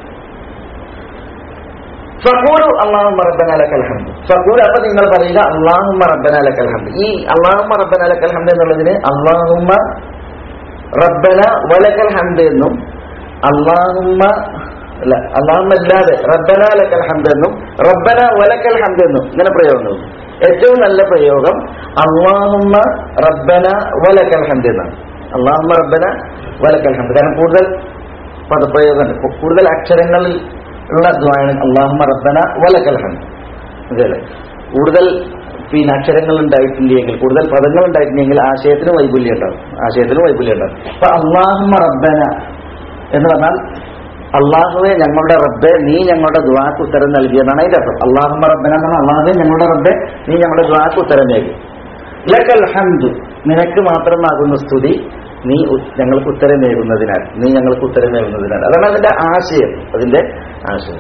ഫഖൂലു അള്ളാഹുമ്മ റബ്ബന ലക്കൽ ഹംദ് ഫഖൂൽ അപ്പൊ നിങ്ങൾ പറയുക അള്ളാഹുമ്മ റബ്ബന ലക്കൽ ഹംദ് ഈ അള്ളാഹുമ്മ റബ്ബന ലക്കൽ ഹംദ് എന്നുള്ളതിന് അള്ളാഹുമ്മ റബ്ബന വലക്കൽ ഹംദ് എന്നും അള്ളാഹുമ്മ അല്ല അള്ളാഹുമ്മ അല്ലാതെ റബ്ബന ലക്കൽ ഹംദ് എന്നും റബ്ബന വലക്കൽ ഹംദ് എന്നും ഇങ്ങനെ പ്രയോഗങ്ങൾ ഏറ്റവും നല്ല പ്രയോഗം അള്ളാഹുമ്മ റബ്ബന വലക്കൽ ഹംദ് എന്നാണ് അള്ളാഹുമ്മ റബ്ബന വലക്കൽ ഹംദ് കാരണം കൂടുതൽ പദപ്രയോഗമുണ്ട് കൂടുതൽ അക്ഷരങ്ങളിൽ ഉള്ള ദ്വാണ് അള്ളാഹുമ റബ്ബന വലക്കൽ ഹംദ് അതല്ലേ കൂടുതൽ പിന്നെ അക്ഷരങ്ങൾ ഉണ്ടായിട്ടില്ലെങ്കിൽ കൂടുതൽ പദങ്ങൾ ഉണ്ടായിട്ടില്ലെങ്കിൽ ആശയത്തിന് വൈപുല്യം ഉണ്ടാവും ആശയത്തിന് വൈപുല്യം ഉണ്ടാവും അപ്പൊ അള്ളാഹുമ റബ്ബന എന്ന് പറഞ്ഞാൽ അള്ളാഹുവെ ഞങ്ങളുടെ റബ്ബെ നീ ഞങ്ങളുടെ ദ്വാക്ക് ഉത്തരം നൽകിയെന്നാണ് അതിന്റെ അർത്ഥം അള്ളാഹുമ റബ്ബന എന്ന് പറഞ്ഞാൽ അള്ളാഹുവെ ഞങ്ങളുടെ റബ്ബെ നീ ഞങ്ങളുടെ ദ്വാക്ക് ഉത്തരം നൽകി ലക്കൽ ഹംദു നിനക്ക് മാത്രമാകുന്ന സ്തുതി നീ ഉ- ഞങ്ങൾക്ക് ഉത്തരം നേകുന്നതിനാൽ നീ ഞങ്ങൾക്ക് ഉത്തരം നേകുന്നതിനാൽ അതാണ് അതിന്റെ ആശയം അതിന്റെ ആശയം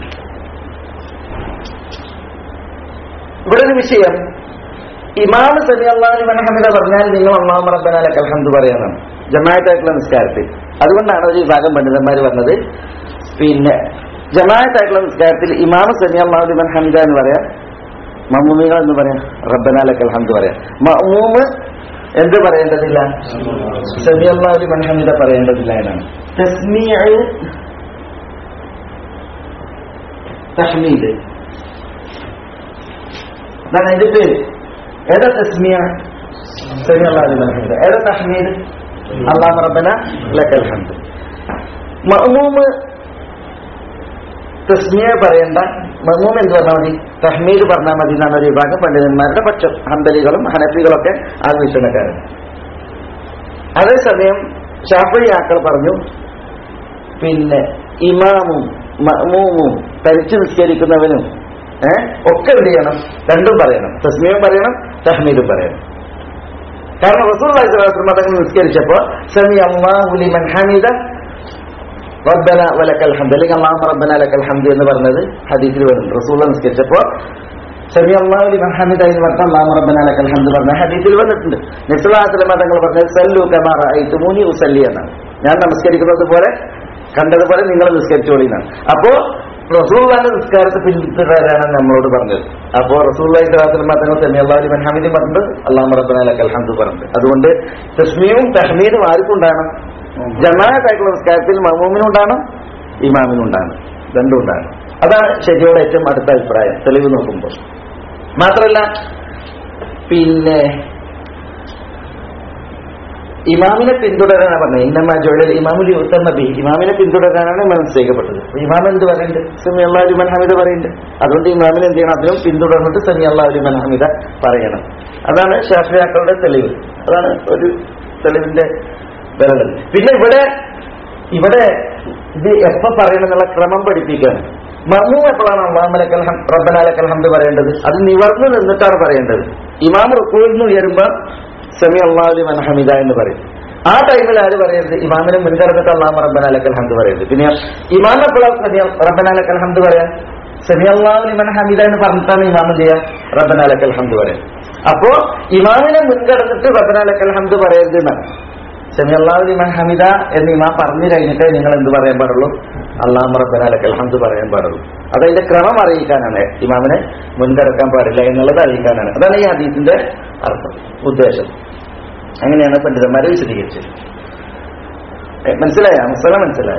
ഇവിടെ ഒരു വിഷയം ഇമാം സലി അള്ളാഹു ഹമിദ പറഞ്ഞാൽ നിങ്ങൾ അള്ളാഹു റബ്ബന ലക്കൽ ഹംദ് പറയാനാണ് ജമാഅത്തായിട്ടുള്ള നിസ്കാരത്തിൽ അതുകൊണ്ടാണ് ഒരു വിഭാഗം പണ്ഡിതന്മാർ പറഞ്ഞത് പിന്നെ ജമാഅത്തായിട്ടുള്ള നിസ്കാരത്തിൽ ഇമാം സലി അള്ളാഹു ഹമിദ എന്ന് പറയാം മമ്മൂമികൾ എന്ന് പറയാം റബ്ബന ലക്കൽ ഹംദ് പറയാം മമ്മൂമ് എന്ത് പറയേണ്ടതില്ല സമി അള്ളാഹു ഹമിദ പറയേണ്ടതില്ല എന്നാണ് തസ്മീഅ് തഹ്മീദ് അതാണ് അതിന്റെ പേര് ഏതാ തസ്മിയ സമി അള്ളാഹു ഹമിദ ഏതാ തഹ്മീദ് അള്ളാഹു റബ്ബന ലക്കൽ ഹംദ് മഅ്മൂമ് തസ്മിയ പറയണ്ട മമ്മൂം എന്ത് പറഞ്ഞാൽ മതി തഹ്മീദ് പറഞ്ഞാൽ മതി എന്നാണ് ഒരു വിഭാഗം പണ്ഡിതന്മാരുടെ പക്ഷം ഹംബലികളും ഹനഫികളൊക്കെ ആ വീക്ഷണക്കാരാണ് അതേസമയം ഷാഫിയാക്കൾ പറഞ്ഞു പിന്നെ ഇമാമും മഅ്മൂമും തരിച്ചു നിസ്കരിക്കുന്നവനും ഏഹ് ഒക്കെ എന്ത് ചെയ്യണം രണ്ടും പറയണം തസ്മീയും പറയണം തഹ്മീദും പറയണം കാരണം റസൂൽ തങ്ങൾ നിസ്കരിച്ചപ്പോ സമി അള്ളാഹു ലിമൻ ഹമീദ റബ്ബന വലക്കൽ ഹംദ് അല്ലെങ്കിൽ അള്ളാഹു റബ്ബന ലക്കൽ ഹംദ് എന്ന് പറഞ്ഞത് ഹദീസിൽ വരുന്നുണ്ട് റസൂൽ നിസ്കരിച്ചപ്പോ സമി അള്ളാഹു ലിമൻ ഹമീദ എന്ന് പറഞ്ഞ അള്ളാഹു റബ്ബന ലക്കൽ ഹംദ് പറഞ്ഞ ഹദീസിൽ വന്നിട്ടുണ്ട് നിസ്ലാസിലെ തങ്ങൾ പറഞ്ഞത് സല്ലു കമാറ ഐത്തുമൂനി ഉസല്ലി എന്നാണ് ഞാൻ നമസ്കരിക്കുന്നത് പോലെ കണ്ടതുപോലെ നിങ്ങൾ നിസ്കരിച്ചോളി എന്നാണ് അപ്പോ റസൂള്ളാന്റെ നിസ്കാരത്തെ പിന്തുടരാനാണ് നമ്മളോട് പറഞ്ഞത് അപ്പോ റസൂള്ളി സ്വലാത്തിലും തങ്ങൾ സെമി അള്ളാഹു ലിമൻ ഹമീദും പറഞ്ഞിട്ട് അള്ളാഹു റബ്ബന ലക്കൽ ഹംദ് പറഞ്ഞത് അതുകൊണ്ട് തസ്മിയും തഹ്മീദും ആർക്കും ഉണ്ടാകണം ജമാഅത്തായിട്ടുള്ള നിസ്കാരത്തിൽ മമൂമിനും ഉണ്ടാകണം ഇമാമിനും ഉണ്ടാകണം രണ്ടും ഉണ്ടാകണം അതാണ് ശരിയോടെ ഏറ്റവും അടുത്ത അഭിപ്രായം തെളിവ് നോക്കുമ്പോൾ മാത്രല്ല പിന്നെ ഇമാമിനെ പിന്തുടരാനാണ് പറഞ്ഞത് ഇന്നമ്മ ജോലിയിൽ ഇമാമുൽ യുത്തം നബി ഇമാമിനെ പിന്തുടരാനാണ് ഇമാം നിശ്ചയിക്കപ്പെട്ടത് അപ്പൊ ഇമാം എന്ത് പറയുന്നുണ്ട് സമി അള്ളാഹുലിമൻ ഹമീദ പറയുന്നുണ്ട് അതുകൊണ്ട് ഇമാമിനെ എന്ത് ചെയ്യണം അതിനും പിന്തുടർന്നിട്ട് സമി അള്ളാഹുലിമൻ ഹമീദ പറയണം അതാണ് ഷാഫിയാക്കളുടെ തെളിവ് അതാണ് ഒരു തെളിവിന്റെ വിരളൽ പിന്നെ ഇവിടെ ഇവിടെ ഇത് എപ്പോ പറയണം എന്നുള്ള ക്രമം പഠിപ്പിക്കുകയാണ് മമു എപ്പോഴാണ് അള്ളാമലക്കൽ റബ്ബനാലക്കൽ ഹംദ് പറയേണ്ടത് അത് നിവർന്നു നിന്നിട്ടാണ് പറയേണ്ടത് ഇമാം റുക്കൂയിൽ നിന്ന് ഉയരുമ്പോ സമി അള്ളാഹുലി മനഹമിദ എന്ന് പറയും ആ ടൈമിൽ ആര് പറയരുത് ഇമാമിനെ മുൻകടന്നിട്ട് അള്ളാഹു റബ്ബനാലക്കൽ ഹംദ് പറയരുത് പിന്നെ ഇമാം എപ്പോഴാണ് സമി റബ്ബനാലക്കൽ ഹംദ് പറയാം സമി അള്ളാഹുലി മനഹമിദ എന്ന് പറഞ്ഞിട്ടാണ് ഇമാമം ചെയ്യാം റബ്ബനാലക്കൽ ഹംദ് പറയാം അപ്പോ ഇമാമിനെ മുൻകടന്നിട്ട് റബ്ബനാലക്കൽ ഹംദ് പറയരുത് എന്നാണ് സമി അള്ളാഹുലിമൻ ഹമിദ എന്ന് ഇമാം പറഞ്ഞു കഴിഞ്ഞിട്ടേ നിങ്ങൾ എന്ത് പറയാൻ പാടുള്ളൂ അള്ളാഹ് റബ്ബനാലക്കൽ ഹംദ് പറയാൻ പാടുള്ളൂ അതതിന്റെ ക്രമം അറിയിക്കാനാണ് ഇമാമിനെ മുൻകടക്കാൻ പാടില്ല എന്നുള്ളത് അറിയിക്കാനാണ് അതാണ് ഈ ഹദീസിന്റെ അർത്ഥം ഉദ്ദേശം അങ്ങനെയാണ് പണ്ഡിതന്മാരെ വിശദീകരിച്ചത് ഏ, മനസ്സിലായ മസല മനസ്സിലായ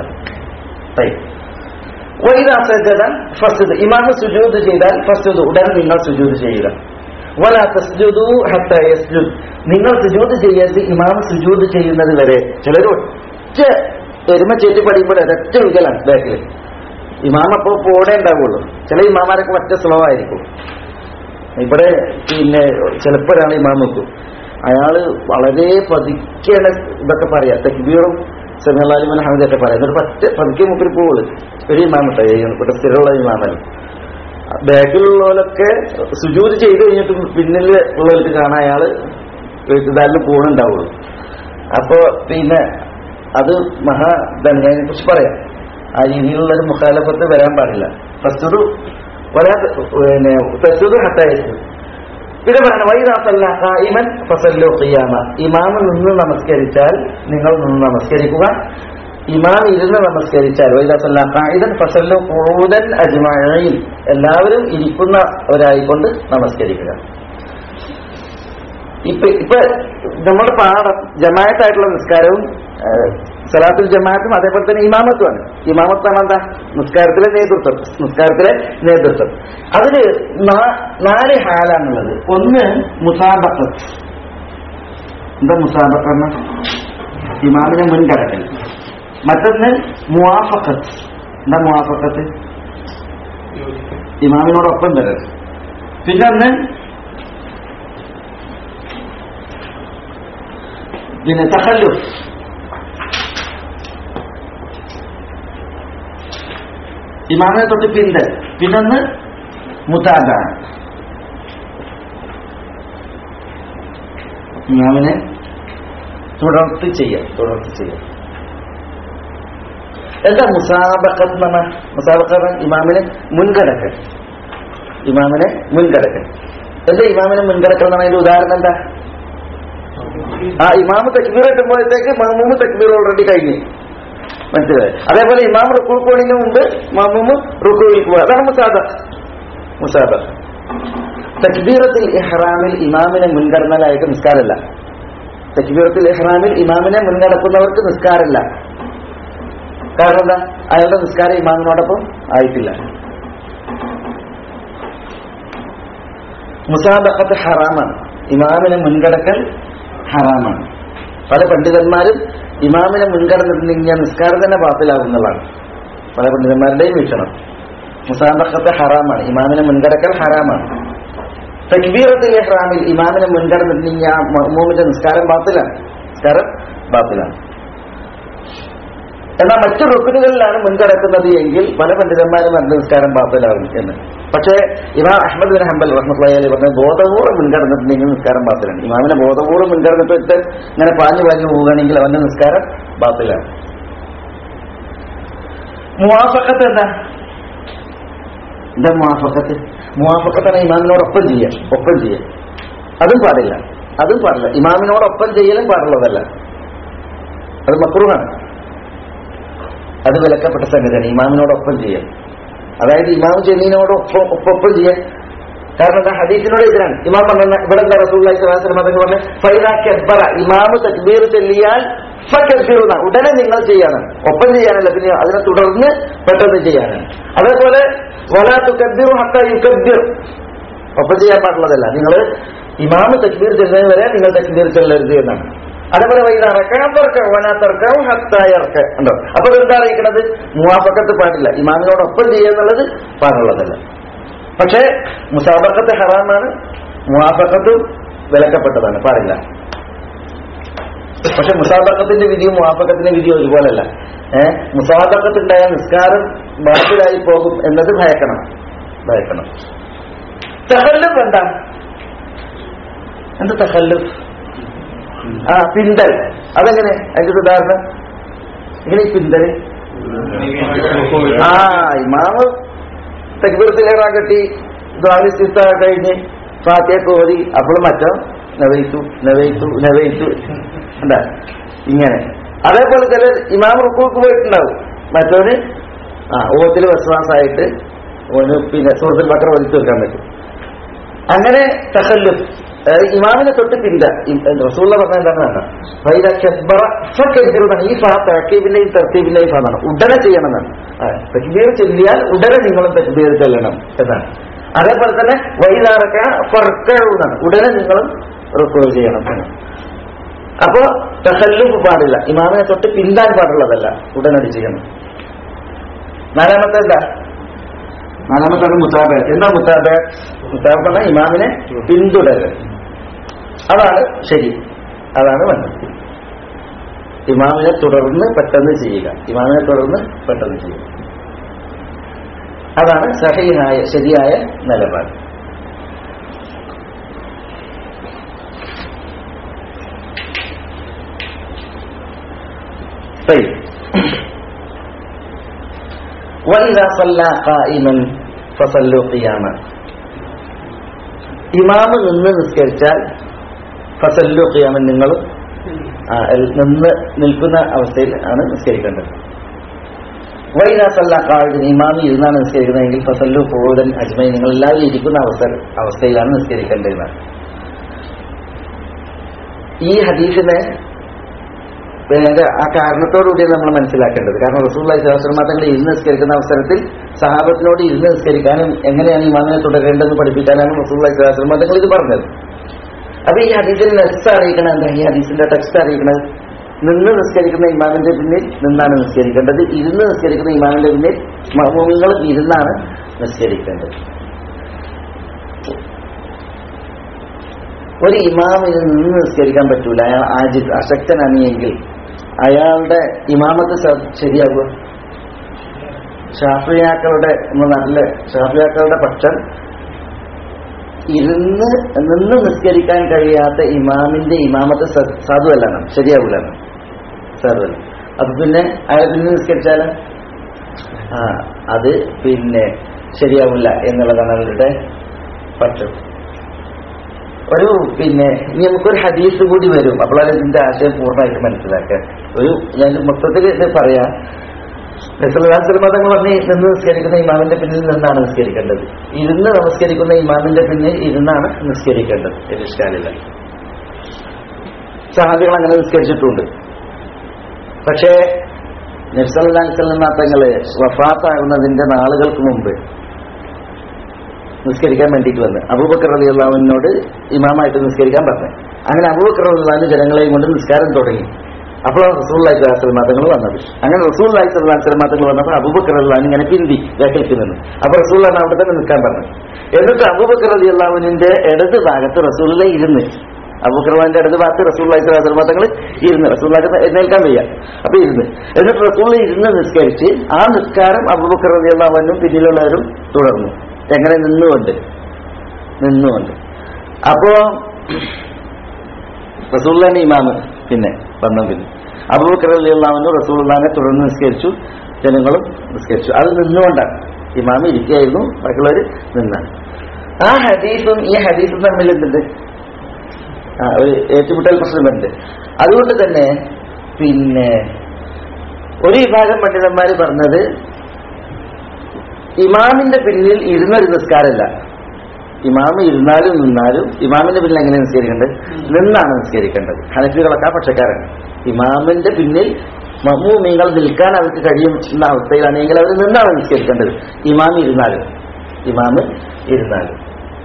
ഫസ്റ്റ് ഇമാമ് സുജൂദ് ചെയ്താൽ ഫസ്റ്റ് ഉടൻ നിങ്ങൾ സുജൂദ് ചെയ്യുക വല തസ്ജുദു ഹത്ത യസ്ജുദ് നിങ്ങൾ സുജൂദ് ചെയ്യരുത് ഇമാം സുജൂദ് ചെയ്യുന്നത് വരെ ചിലർ ഒറ്റ എരുമ ചേറ്റി പഠിക്കുമ്പോൾ ഒരൊറ്റ വികലാണ് ബാക്കിൽ ഇമാം അപ്പോൾ പോടേ ഉണ്ടാവുള്ളൂ ചില ഇമാമാരൊക്കെ ഒറ്റ സ്ലോ ആയിരിക്കും ഇവിടെ പിന്നെ ചിലപ്പോൾ ഒരാൾ ഇമാം വെക്കും അയാള് വളരെ പതുക്കെയാണ് ഇതൊക്കെ പറയാ തെക്ബീറും സെമിയല്ലാലിമൻ ഹമദൊക്കെ പറയാം എന്നിട്ട് പറ്റ പതുക്കെ മുപ്പിൽ പോവുള്ളൂ ഒരു ഇമാമിട്ടോ ഇവിടെ സ്ഥിരമുള്ള ഇമാമല്ല ബാക്കിലുള്ളവരൊക്കെ സുജൂത് ചെയ്ത് കഴിഞ്ഞിട്ട് പിന്നിൽ ഉള്ളവർക്ക് കാണാൻ അയാള് എഴുത്തുകാരിൽ പോണുണ്ടാവുള്ളൂ അപ്പോ പിന്നെ അത് മഹാ അതിനെ കുറിച്ച് പറയാം ആ രീതിയിലുള്ള ഒരു മുഖാലഫത്ത് വരാൻ പാടില്ല ഫസ്റ്റൊരു ഒരാ പിന്നെ ഫസ്റ്റൊരു ഹത്തായിരുന്നു പിന്നെ പറയണം വൈദാസല്ല ഖായിമൻ ഫസല്ലു ഖിയാമ ഇമാമ നിന്ന് നമസ്കരിച്ചാൽ നിങ്ങൾ നിന്ന് നമസ്കരിക്കുക ഇമാം ഇരുന്ന് നമസ്കരിച്ചാൽ വൈദാസല്ല ഖായിദൻ ഫസല്ലു ഖുഊദൻ അജ്മഈൻ എല്ലാവരും ഇരിക്കുന്നവരായിക്കൊണ്ട് നമസ്കരിക്കുക ഇപ്പൊ ഇപ്പൊ നമ്മുടെ പാഠം ജമായത്തായിട്ടുള്ള നിസ്കാരവും ഏഹ്, സലാത്തുൽ ജമാഅത്തും അതേപോലെ തന്നെ ഇമാമത്തുമാണ് ഇമാമത്താണ് എന്താ നിസ്കാരത്തിലെ നേതൃത്വം നിസ്കാരത്തിലെ നേതൃത്വം അതില് നാ- നാല് ഹാലാണുള്ളത് ഒന്ന് മുസാബത്ത് എന്താ മുസാബത്ത് പറഞ്ഞ ഇമാമിനെ മുൻകടക്കൽ മറ്റൊന്ന് മുവാഫക്കത്ത് എന്താ മുവാഫക്കത്ത് ഇമാമിനോടൊപ്പം വരരുത് പിന്നെ ഒന്ന് പിന്നെ തഹല്ലുഫ് ഇമാമിനെ തൊട്ട് പിന്തൽ പിന്നൊന്ന് മുതാബ ഇമാമിനെ തുടർത്ത് ചെയ്യാം തുടർത്ത് ചെയ്യാം എന്താ മുസാബക്കത്ത് എന്ന് പറഞ്ഞാൽ മുസാബക്ക ഇമാമിനെ മുൻകടക്കൽ ഇമാമിനെ മുൻകടക്കൽ എന്താ ഇമാമിനെ മുൻകടക്കൽ എന്ന് പറഞ്ഞാൽ ഉദാഹരണം എന്താ ആ ഇമാമ് തക്ബീർ കിട്ടുമ്പോഴത്തേക്ക് മഹമൂമ് തക്ബീർ ഓൾറെഡി കഴിഞ്ഞു മനസ്സിലായി അതേപോലെ ഇമാം റുക്കൂ പോണതിന് മുമ്പ് മഹമൂമ് റുക്കുവിൽ പോകുക അതാണ് മുസാദ മുസാദ തക്ബീറത്തിൽ ഇഹ്റാമിൽ ഇമാമിനെ മുൻകടന്നലായിട്ട് നിസ്കാരമല്ല തക്ബീറത്തിൽ ഇഹ്റാമിൽ ഇമാമിനെ മുൻകടക്കുന്നവർക്ക് നിസ്കാരമല്ല കാരണം എന്താ അയാളുടെ നിസ്കാരം ഇമാമിനോടൊപ്പം ആയിട്ടില്ല മുസാബക്കത്ത് ഹറാമാണ് ഇമാമിനെ മുൻകടക്കൽ ഹറാമാണ് പല പണ്ഡിതന്മാരും ഇമാമിനെ മുൻകടന്നിട്ടുണ്ടെങ്കിൽ നിസ്കാരം തന്നെ പാത്തിലാകുന്നതാണ് പല പണ്ഡിതന്മാരുടെയും വീക്ഷണം മുസാബക്കത്തെ ഹറാമാണ് ഇമാമിനെ മുൻകടക്കൽ ഹറാമാണ് തക്ബീറത്തിൽ ഇഹ്റാമിൽ ഇമാമിനെ മുൻകടന്നിട്ടുണ്ടെങ്കിൽ ആ മഹ്മൂമിന്റെ നിസ്കാരം ബാത്തിലാണ് നിസ്കാരം ബാത്തിലാണ് എന്നാൽ മറ്റു റുക്കുനുകളിലാണ് മുൻകടക്കുന്നത് എങ്കിൽ പല പണ്ഡിതന്മാരും രണ്ട് നിസ്കാരം ബാത്തിലാകും എന്ന് പക്ഷേ ഇമാം അഹമ്മദ് ബിൻ ഹംബൽ റഹ്മത്തുള്ളി അലി പറഞ്ഞ ബോധപൂർവ്വം മുൻകടന്നിട്ടുണ്ടെങ്കിൽ നിസ്കാരം ബാത്തിലാണ് ഇമാമിനെ ബോധപൂർവ്വം മുൻകടന്നിട്ട് ഇങ്ങനെ പാഞ്ഞു പാഞ്ഞു പോവുകയാണെങ്കിൽ അവന്റെ നിസ്കാരം ബാത്തിലാണ് മുവാഫക്കത്ത് എന്താ എന്താ മുവാഫക്കത്ത് മുവാഫക്കത്താണ് ഇമാമിനോടൊപ്പം ചെയ്യാം ഒപ്പം ചെയ്യാം അതും പാടില്ല അതും പാടില്ല ഇമാമിനോടൊപ്പം ചെയ്യലും പാടുള്ളതല്ല അത് മക്രൂഹാണ് അത് വിലക്കപ്പെട്ട സംഗതിയാണ് ഇമാമിനോടൊപ്പം ചെയ്യാം അതായത് ഇമാം ചെയ്യുന്നതിനോടൊപ്പം ഒപ്പം ചെയ്യാൻ കാരണം എന്താ ഹദീസിനോട് എതിരാണ് ഇമാം പറഞ്ഞ ഇവിടെ എന്താ റസൂള്ളി സ്വലാസ്ലം അതൊക്കെ പറഞ്ഞ ഫൈദ കെബറ ഇമാമ് തക്ബീർ ചെല്ലിയാൽ ഫക്കബീറുന്ന ഉടനെ നിങ്ങൾ ചെയ്യണം ഒപ്പം ചെയ്യാനല്ല പിന്നെ അതിനെ തുടർന്ന് പെട്ടെന്ന് ചെയ്യാനാണ് അതേപോലെ വലാ തുക്കബീർ ഹത്ത യുക്കബീർ ഒപ്പം ചെയ്യാൻ പാടുള്ളതല്ല നിങ്ങൾ ഇമാമ് തക്ബീർ ചെല്ലുന്നത് വരെ നിങ്ങൾ തക്ബീർ ചെല്ലരുത് എന്നാണ് അതേപോലെ വൈകുന്നേരം ഹത്തായർക്ക് ഉണ്ടോ അപ്പൊ എന്താ അറിയിക്കണത് മുവാഫക്കത്ത് പാടില്ല ഇമാമിനോടൊപ്പം ചെയ്യുന്നുള്ളത് പാടുള്ളതല്ല പക്ഷേ മുസാബക്കത്ത് ഹറാമാണ് മുവാഫക്കത്തും വിലക്കപ്പെട്ടതാണ് പാടില്ല പക്ഷെ മുസാബക്കത്തിന്റെ വിധിയും മുവാഫക്കത്തിന്റെ വിധിയും ഒരുപോലല്ല ഏഹ് മുസാബക്കത്ത് ഉണ്ടായാൽ നിസ്കാരം ബാത്തിലായി പോകും എന്നത് ഭയക്കണം ഭയക്കണം തഹല്ലുഫ് എന്താ എന്താ തഹല്ലുഫ് ആ പിന്തൽ അതെങ്ങനെ അതിന്റെ ഒരു ഉദാഹരണം എങ്ങനെ ഈ പിന്തല് ആ ഇമാമ് തെക്കുപുറത്തിലേറാൻ കെട്ടി ദ്വാരിസ്ഥ കഴിഞ്ഞ് ഫാത്തിയൊക്കെ ഓതി അപ്പോൾ മറ്റോ നവയിത്തു നവയിത്തു നവയിത്തു എന്താ ഇങ്ങനെ അതേപോലെ ചില ഇമാം റുക്കൂക്ക് പോയിട്ടുണ്ടാവും മറ്റവന് ആ ഓത്തിൽ വിശ്വാസമായിട്ട് ഓന് പിന്നെ സുഹൃത്തിൽ പത്രം ഓതി തീർക്കാൻ പറ്റും അങ്ങനെ തഹല്ലുഫ് അതായത് ഇമാമിനെ തൊട്ട് പിന്ത റസൂള്ള പറഞ്ഞ എന്താണ് ഫൈദ കബ്ബറ ഫക്കബ്ബിറുന്നാണ് ഈ ഫാ തഹക്കീബിന്റെയും തർത്തീബിന്റെയും ഫാന്നാണ് ഉടനെ ചെയ്യണമെന്നാണ് തക്ബീർ ചൊല്ലിയാൽ ഉടനെ നിങ്ങളും തക്ബീർ ചെല്ലണം എന്നാണ് അതേപോലെ തന്നെ വൈദാറക്ക ഫർക്കാണ് ഉടനെ നിങ്ങളും റുക്കോ ചെയ്യണം എന്നാണ് അപ്പോ തഹല്ലുഫ് പാടില്ല ഇമാമിനെ തൊട്ട് പിന്താൻ പാടുള്ളതല്ല ഉടനടി ചെയ്യണം നാലാമത്തെ എന്താ നാലാമത്തെ മുത്താബ എന്താ മുത്താബ മുത്താബ പറഞ്ഞാൽ ഇമാമിനെ പിന്തുടരുക അതാണ് ശരി അതാണ് വേണ്ടത് ഇമാമിനെ തുടർന്ന് പെട്ടെന്ന് ചെയ്യുക ഇമാമിനെ തുടർന്ന് പെട്ടെന്ന് ചെയ്യുക അതാണ് സഹീഹായ ശരിയായ നിലപാട് طيب وإذا صلى قائما فصلوا قياما ഇമാമ് നിന്ന് നിസ്കരിച്ചാൽ ഫസല്ലു ഖിയാമൻ നിങ്ങൾ ആ, എൽ- നിന്ന് നിൽക്കുന്ന അവസ്ഥയിൽ ആണ് നിസ്കരിക്കേണ്ടത് വൈദ സല്ല കാഴ്ച ഇമാമി ഇരുന്നാണ് നിസ്കരിക്കുന്നതെങ്കിൽ ഫസല്ലു കൂടുതൽ അജ്മൈ നിങ്ങൾ എല്ലാവരും ഇരിക്കുന്ന അവസ്ഥ അവസ്ഥയിലാണ് നിസ്കരിക്കേണ്ടത് ഈ ഹദീസിനെ പിന്നെ ആ കാരണത്തോടുകൂടിയാണ് നമ്മൾ മനസ്സിലാക്കേണ്ടത് കാരണം റസൂള്ളി സഹസ്രമാതങ്ങൾ ഇരുന്ന് നിസ്കരിക്കുന്ന അവസരത്തിൽ സഹാബത്തിനോട് ഇരുന്ന് നിസ്കരിക്കാനും എങ്ങനെയാണ് ഇമാമിനെ തുടരേണ്ടതെന്ന് പഠിപ്പിക്കാനാണ് റസൂള്ളി സഹസ്രമാതങ്ങൾ ഇത് പറഞ്ഞത് അപ്പൊ ഈ ഹദീസിൽ നെക്സ്റ്റ് അറിയിക്കണം എന്താ ഈ ഹദീസിന്റെ ടെക്സ്റ്റ് അറിയിക്കണത് നിന്ന് നിസ്കരിക്കുന്ന ഇമാമിന്റെ പിന്നിൽ നിന്നാണ് നിസ്കരിക്കേണ്ടത് ഇരുന്ന് നിസ്കരിക്കുന്ന ഇമാമിന്റെ പിന്നിൽ മഹമൂമികൾ ഇരുന്നാണ് നിസ്കരിക്കേണ്ടത് ഒരു ഇമാമിന് നിന്ന് നിസ്കരിക്കാൻ പറ്റൂല അയാൾ ആജി അശക്തനാണ് എങ്കിൽ അയാളുടെ ഇമാമത്ത് സ- ശരിയാകുക ഷാഫിയാക്കളുടെ നമ്മുടെ നാട്ടിലെ ഷാഫിയാക്കളുടെ പക്ഷം ഇരുന്ന് നിന്ന് നിസ്കരിക്കാൻ കഴിയാത്ത ഇമാമിന്റെ ഇമാമത്ത് സ- സാധുവല്ലാണ് ശരിയാവില്ല സാധുവല്ല അപ്പൊ പിന്നെ അയാൾ പിന്നെ നിസ്കരിച്ചാല് ആ അത് പിന്നെ ശരിയാവില്ല എന്നുള്ളതാണ് അവരുടെ പക്ഷം ഒരു പിന്നെ ഇനി നമുക്കൊരു ഹദീസ് കൂടി വരും അപ്പോഴാണ് ഇതിന്റെ ആശയം പൂർണ്ണമായിട്ട് മനസ്സിലാക്കുക ഒരു ഞാൻ മൊത്തത്തിൽ ഇത് പറയാം മതങ്ങൾ പറഞ്ഞ് നിന്ന് നിസ്കരിക്കുന്ന ഇമാമിന്റെ പിന്നിൽ നിന്നാണ് നിസ്കരിക്കേണ്ടത് ഇരുന്ന് നമസ്കരിക്കുന്ന ഇമാമിന്റെ പിന്നിൽ ഇരുന്നാണ് നിസ്കരിക്കേണ്ടത് ഇഷ്ടാലില്ല സഹാബികൾ അങ്ങനെ നിസ്കരിച്ചിട്ടുണ്ട് പക്ഷേ നബ്സല്ലാത്തങ്ങള് വഫാത്താകുന്നതിന്റെ നാളുകൾക്ക് മുമ്പ് നിസ്കരിക്കാൻ വേണ്ടിയിട്ട് വന്ന് അബൂബക്കർ അലി അള്ളാഹുവിനോട് ഇമാമായിട്ട് നിസ്കരിക്കാൻ പറഞ്ഞു അങ്ങനെ അബൂബക്കർ അള്ളാഹുവിന് ജനങ്ങളെയും കൊണ്ട് നിസ്കാരം തുടങ്ങി അപ്പോൾ റസൂള്ളി സ്വലാത്തങ്ങൾ വന്നത് അങ്ങനെ റസൂള്ളി സ്വലാത്തങ്ങൾ വന്നപ്പോൾ അബൂബക്കർ അള്ളഹാൻ ഇങ്ങനെ പിന്തി വേക്കൽക്ക് നിന്ന് അപ്പൊ റസൂൽ അവിടെ തന്നെ നിൽക്കാൻ പറഞ്ഞു എന്നിട്ട് അബൂബക്കർ അലി അള്ളാഹുവിന്റെ ഇടത് ഭാഗത്ത് റസൂലിനെ ഇരുന്ന് അബൂക്കർമാന്റെ അടുത്ത് ഭാഗത്ത് റസൂള്ളി സ്വലാസ്ലമ തങ്ങൾ ഇരുന്ന് റസൂള്ളാക്ക് എഴുന്നേൽക്കാൻ വയ്യ അപ്പൊ ഇരുന്ന് എന്നിട്ട് റസൂള്ള ഇരുന്ന് നിസ്കരിച്ച് ആ നിസ്കാരം അബൂബക്കർ റളിയല്ലാഹുവിനും പിന്നിലുള്ളവരും തുടർന്നു എങ്ങനെ നിന്നുകൊണ്ട് നിന്നുകൊണ്ട് അപ്പോ റസൂള്ളാന്റെ ഇമാമ് പിന്നെ വന്നു പിന്നെ അബൂബക്കർ അള്ളിയുള്ളവനും റസൂള്ളാനെ തുടർന്ന് നിസ്കരിച്ചു ജനങ്ങളും നിസ്കരിച്ചു അത് നിന്നുകൊണ്ടാണ് ഇമാമ് ഇരിക്കുകയായിരുന്നു ബാക്കിയുള്ളവർ നിന്നാണ് ആ ഹദീസും ഈ ഹദീസും തമ്മിൽ എന്തുണ്ട് ആ ഒരു ഏറ്റുമുട്ടൽ പ്രശ്നമുണ്ട് അതുകൊണ്ട് തന്നെ പിന്നെ ഒരു വിഭാഗം പണ്ഡിതന്മാർ പറഞ്ഞത് ഇമാമിന്റെ പിന്നിൽ ഇരുന്നൊരു നിസ്കാരമല്ല ഇമാമ് ഇരുന്നാലും നിന്നാലും ഇമാമിന്റെ പിന്നിൽ എങ്ങനെ നിസ്കരിക്കേണ്ടത് നിന്നാണ് നിസ്കരിക്കേണ്ടത് ഹനഫികളൊക്കെ ആ പക്ഷക്കാരാണ് ഇമാമിന്റെ പിന്നിൽ മമ്മൂമികൾ നിൽക്കാൻ അവർക്ക് കഴിയുന്ന അവസ്ഥയിലാണെങ്കിൽ അവർ നിന്നാണ് നിസ്കരിക്കേണ്ടത് ഇമാം ഇരുന്നാലും ഇമാമ് ഇരുന്നാലും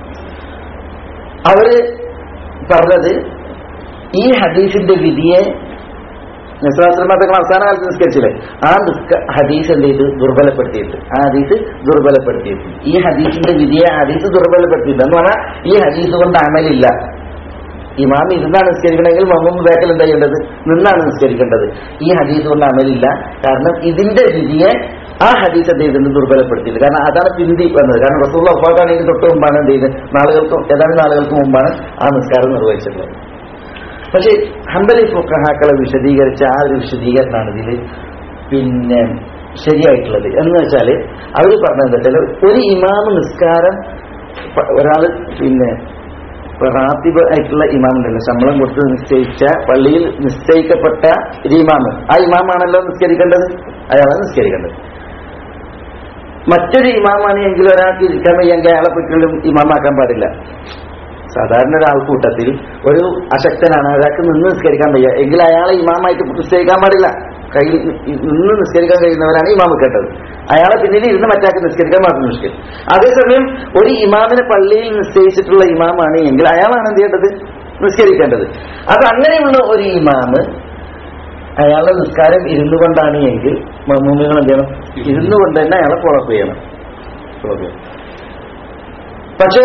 അവര് പറഞ്ഞത് ഈ ഹദീസിന്റെ വിധിയെ നിസ്ലാസ്ലമത്തങ്ങൾ അവസാന കാലത്ത് നിസ്കരിച്ചില്ലേ ആ നിസ്ക ഹദീസ് എന്ത് ചെയ്ത് ദുർബലപ്പെടുത്തിയിട്ട് ആ ഹദീസ് ദുർബലപ്പെടുത്തിയിട്ട് ഈ ഹദീസിന്റെ വിധിയെ ആ ഹദീസ് ദുർബലപ്പെടുത്തിയിട്ട് എന്ന് പറഞ്ഞാൽ ഈ ഹദീസ് കൊണ്ട് അമലില്ല ഇമാം ഇരുന്നാണ് നിസ്കരിക്കണമെങ്കിൽ മമ്മൂമ്മ ബേക്കൽ എന്താ ചെയ്യേണ്ടത് നിന്നാണ് നിസ്കരിക്കേണ്ടത് ഈ ഹദീസ് കൊണ്ട് അമലില്ല കാരണം ഇതിന്റെ വിധിയെ ആ ഹദീസ് എന്ത് ചെയ്തിട്ടുണ്ട് ദുർബലപ്പെടുത്തിയത് കാരണം അതാണ് പിന്തി വന്നത് കാരണം റസൂള്ള ഒപ്പാട്ടാണെങ്കിൽ തൊട്ട് മുമ്പാണ് എന്ത് ചെയ്തത് നാളുകൾക്ക് ഏതാനും നാളുകൾക്ക് മുമ്പാണ് ആ നിസ്കാരം നിർവഹിച്ചിട്ടുള്ളത് പക്ഷെ ഹംബലി ഫുക്കഹാക്കളെ വിശദീകരിച്ച ആ ഒരു വിശദീകരണമാണ് ഇതിൽ പിന്നെ ശരിയായിട്ടുള്ളത് എന്ന് വെച്ചാല് അവർ പറഞ്ഞത് വെച്ചാൽ ഒരു ഇമാമ് നിസ്കാരം ഒരാൾ പിന്നെ റാത്തിബ് ആയിട്ടുള്ള ഇമാമുണ്ടല്ലോ ശമ്പളം കൊടുത്ത് നിശ്ചയിച്ച പള്ളിയിൽ നിശ്ചയിക്കപ്പെട്ട ഒരു ഇമാമ് ആ ഇമാമാണല്ലോ നിസ്കരിക്കേണ്ടത് അയാളാണ് നിസ്കരിക്കേണ്ടത് മറ്റൊരു ഇമാമാണ് എങ്കിൽ ഒരാൾക്ക് ഇരിക്കാൻ വയ്യെങ്കിൽ അയാളെ പറ്റിലും ഇമാമാക്കാൻ പാടില്ല സാധാരണ ഒരാൾക്കൂട്ടത്തിൽ ഒരു അശക്തനാണ് അയാൾക്ക് നിന്ന് നിസ്കരിക്കാൻ വയ്യ എങ്കിൽ അയാളെ ഇമാമായിട്ട് നിശ്ചയിക്കാൻ പാടില്ല കൈ നിന്ന് നിസ്കരിക്കാൻ കഴിയുന്നവരാണ് ഇമാമ് കേട്ടത് അയാളെ പിന്നിൽ ഇരുന്ന് മറ്റാൾക്ക് നിസ്കരിക്കാൻ മാത്രം നിഷ്കരിക്കും അതേസമയം ഒരു ഇമാമിനെ പള്ളിയിൽ നിശ്ചയിച്ചിട്ടുള്ള ഇമാമാണ് എങ്കിൽ അയാളാണ് എന്ത് ചെയ്യേണ്ടത് നിസ്കരിക്കേണ്ടത് അത് അങ്ങനെയുള്ള ഒരു ഇമാമ് അയാളുടെ നിസ്കാരം ഇരുന്നു കൊണ്ടാണ് എങ്കിൽ മമ്മൂമികൾ എന്ത് ചെയ്യണം ഇരുന്നു കൊണ്ട് തന്നെ അയാളെ ഫോളോ ചെയ്യണം ഫോളോ ചെയ്യണം പക്ഷേ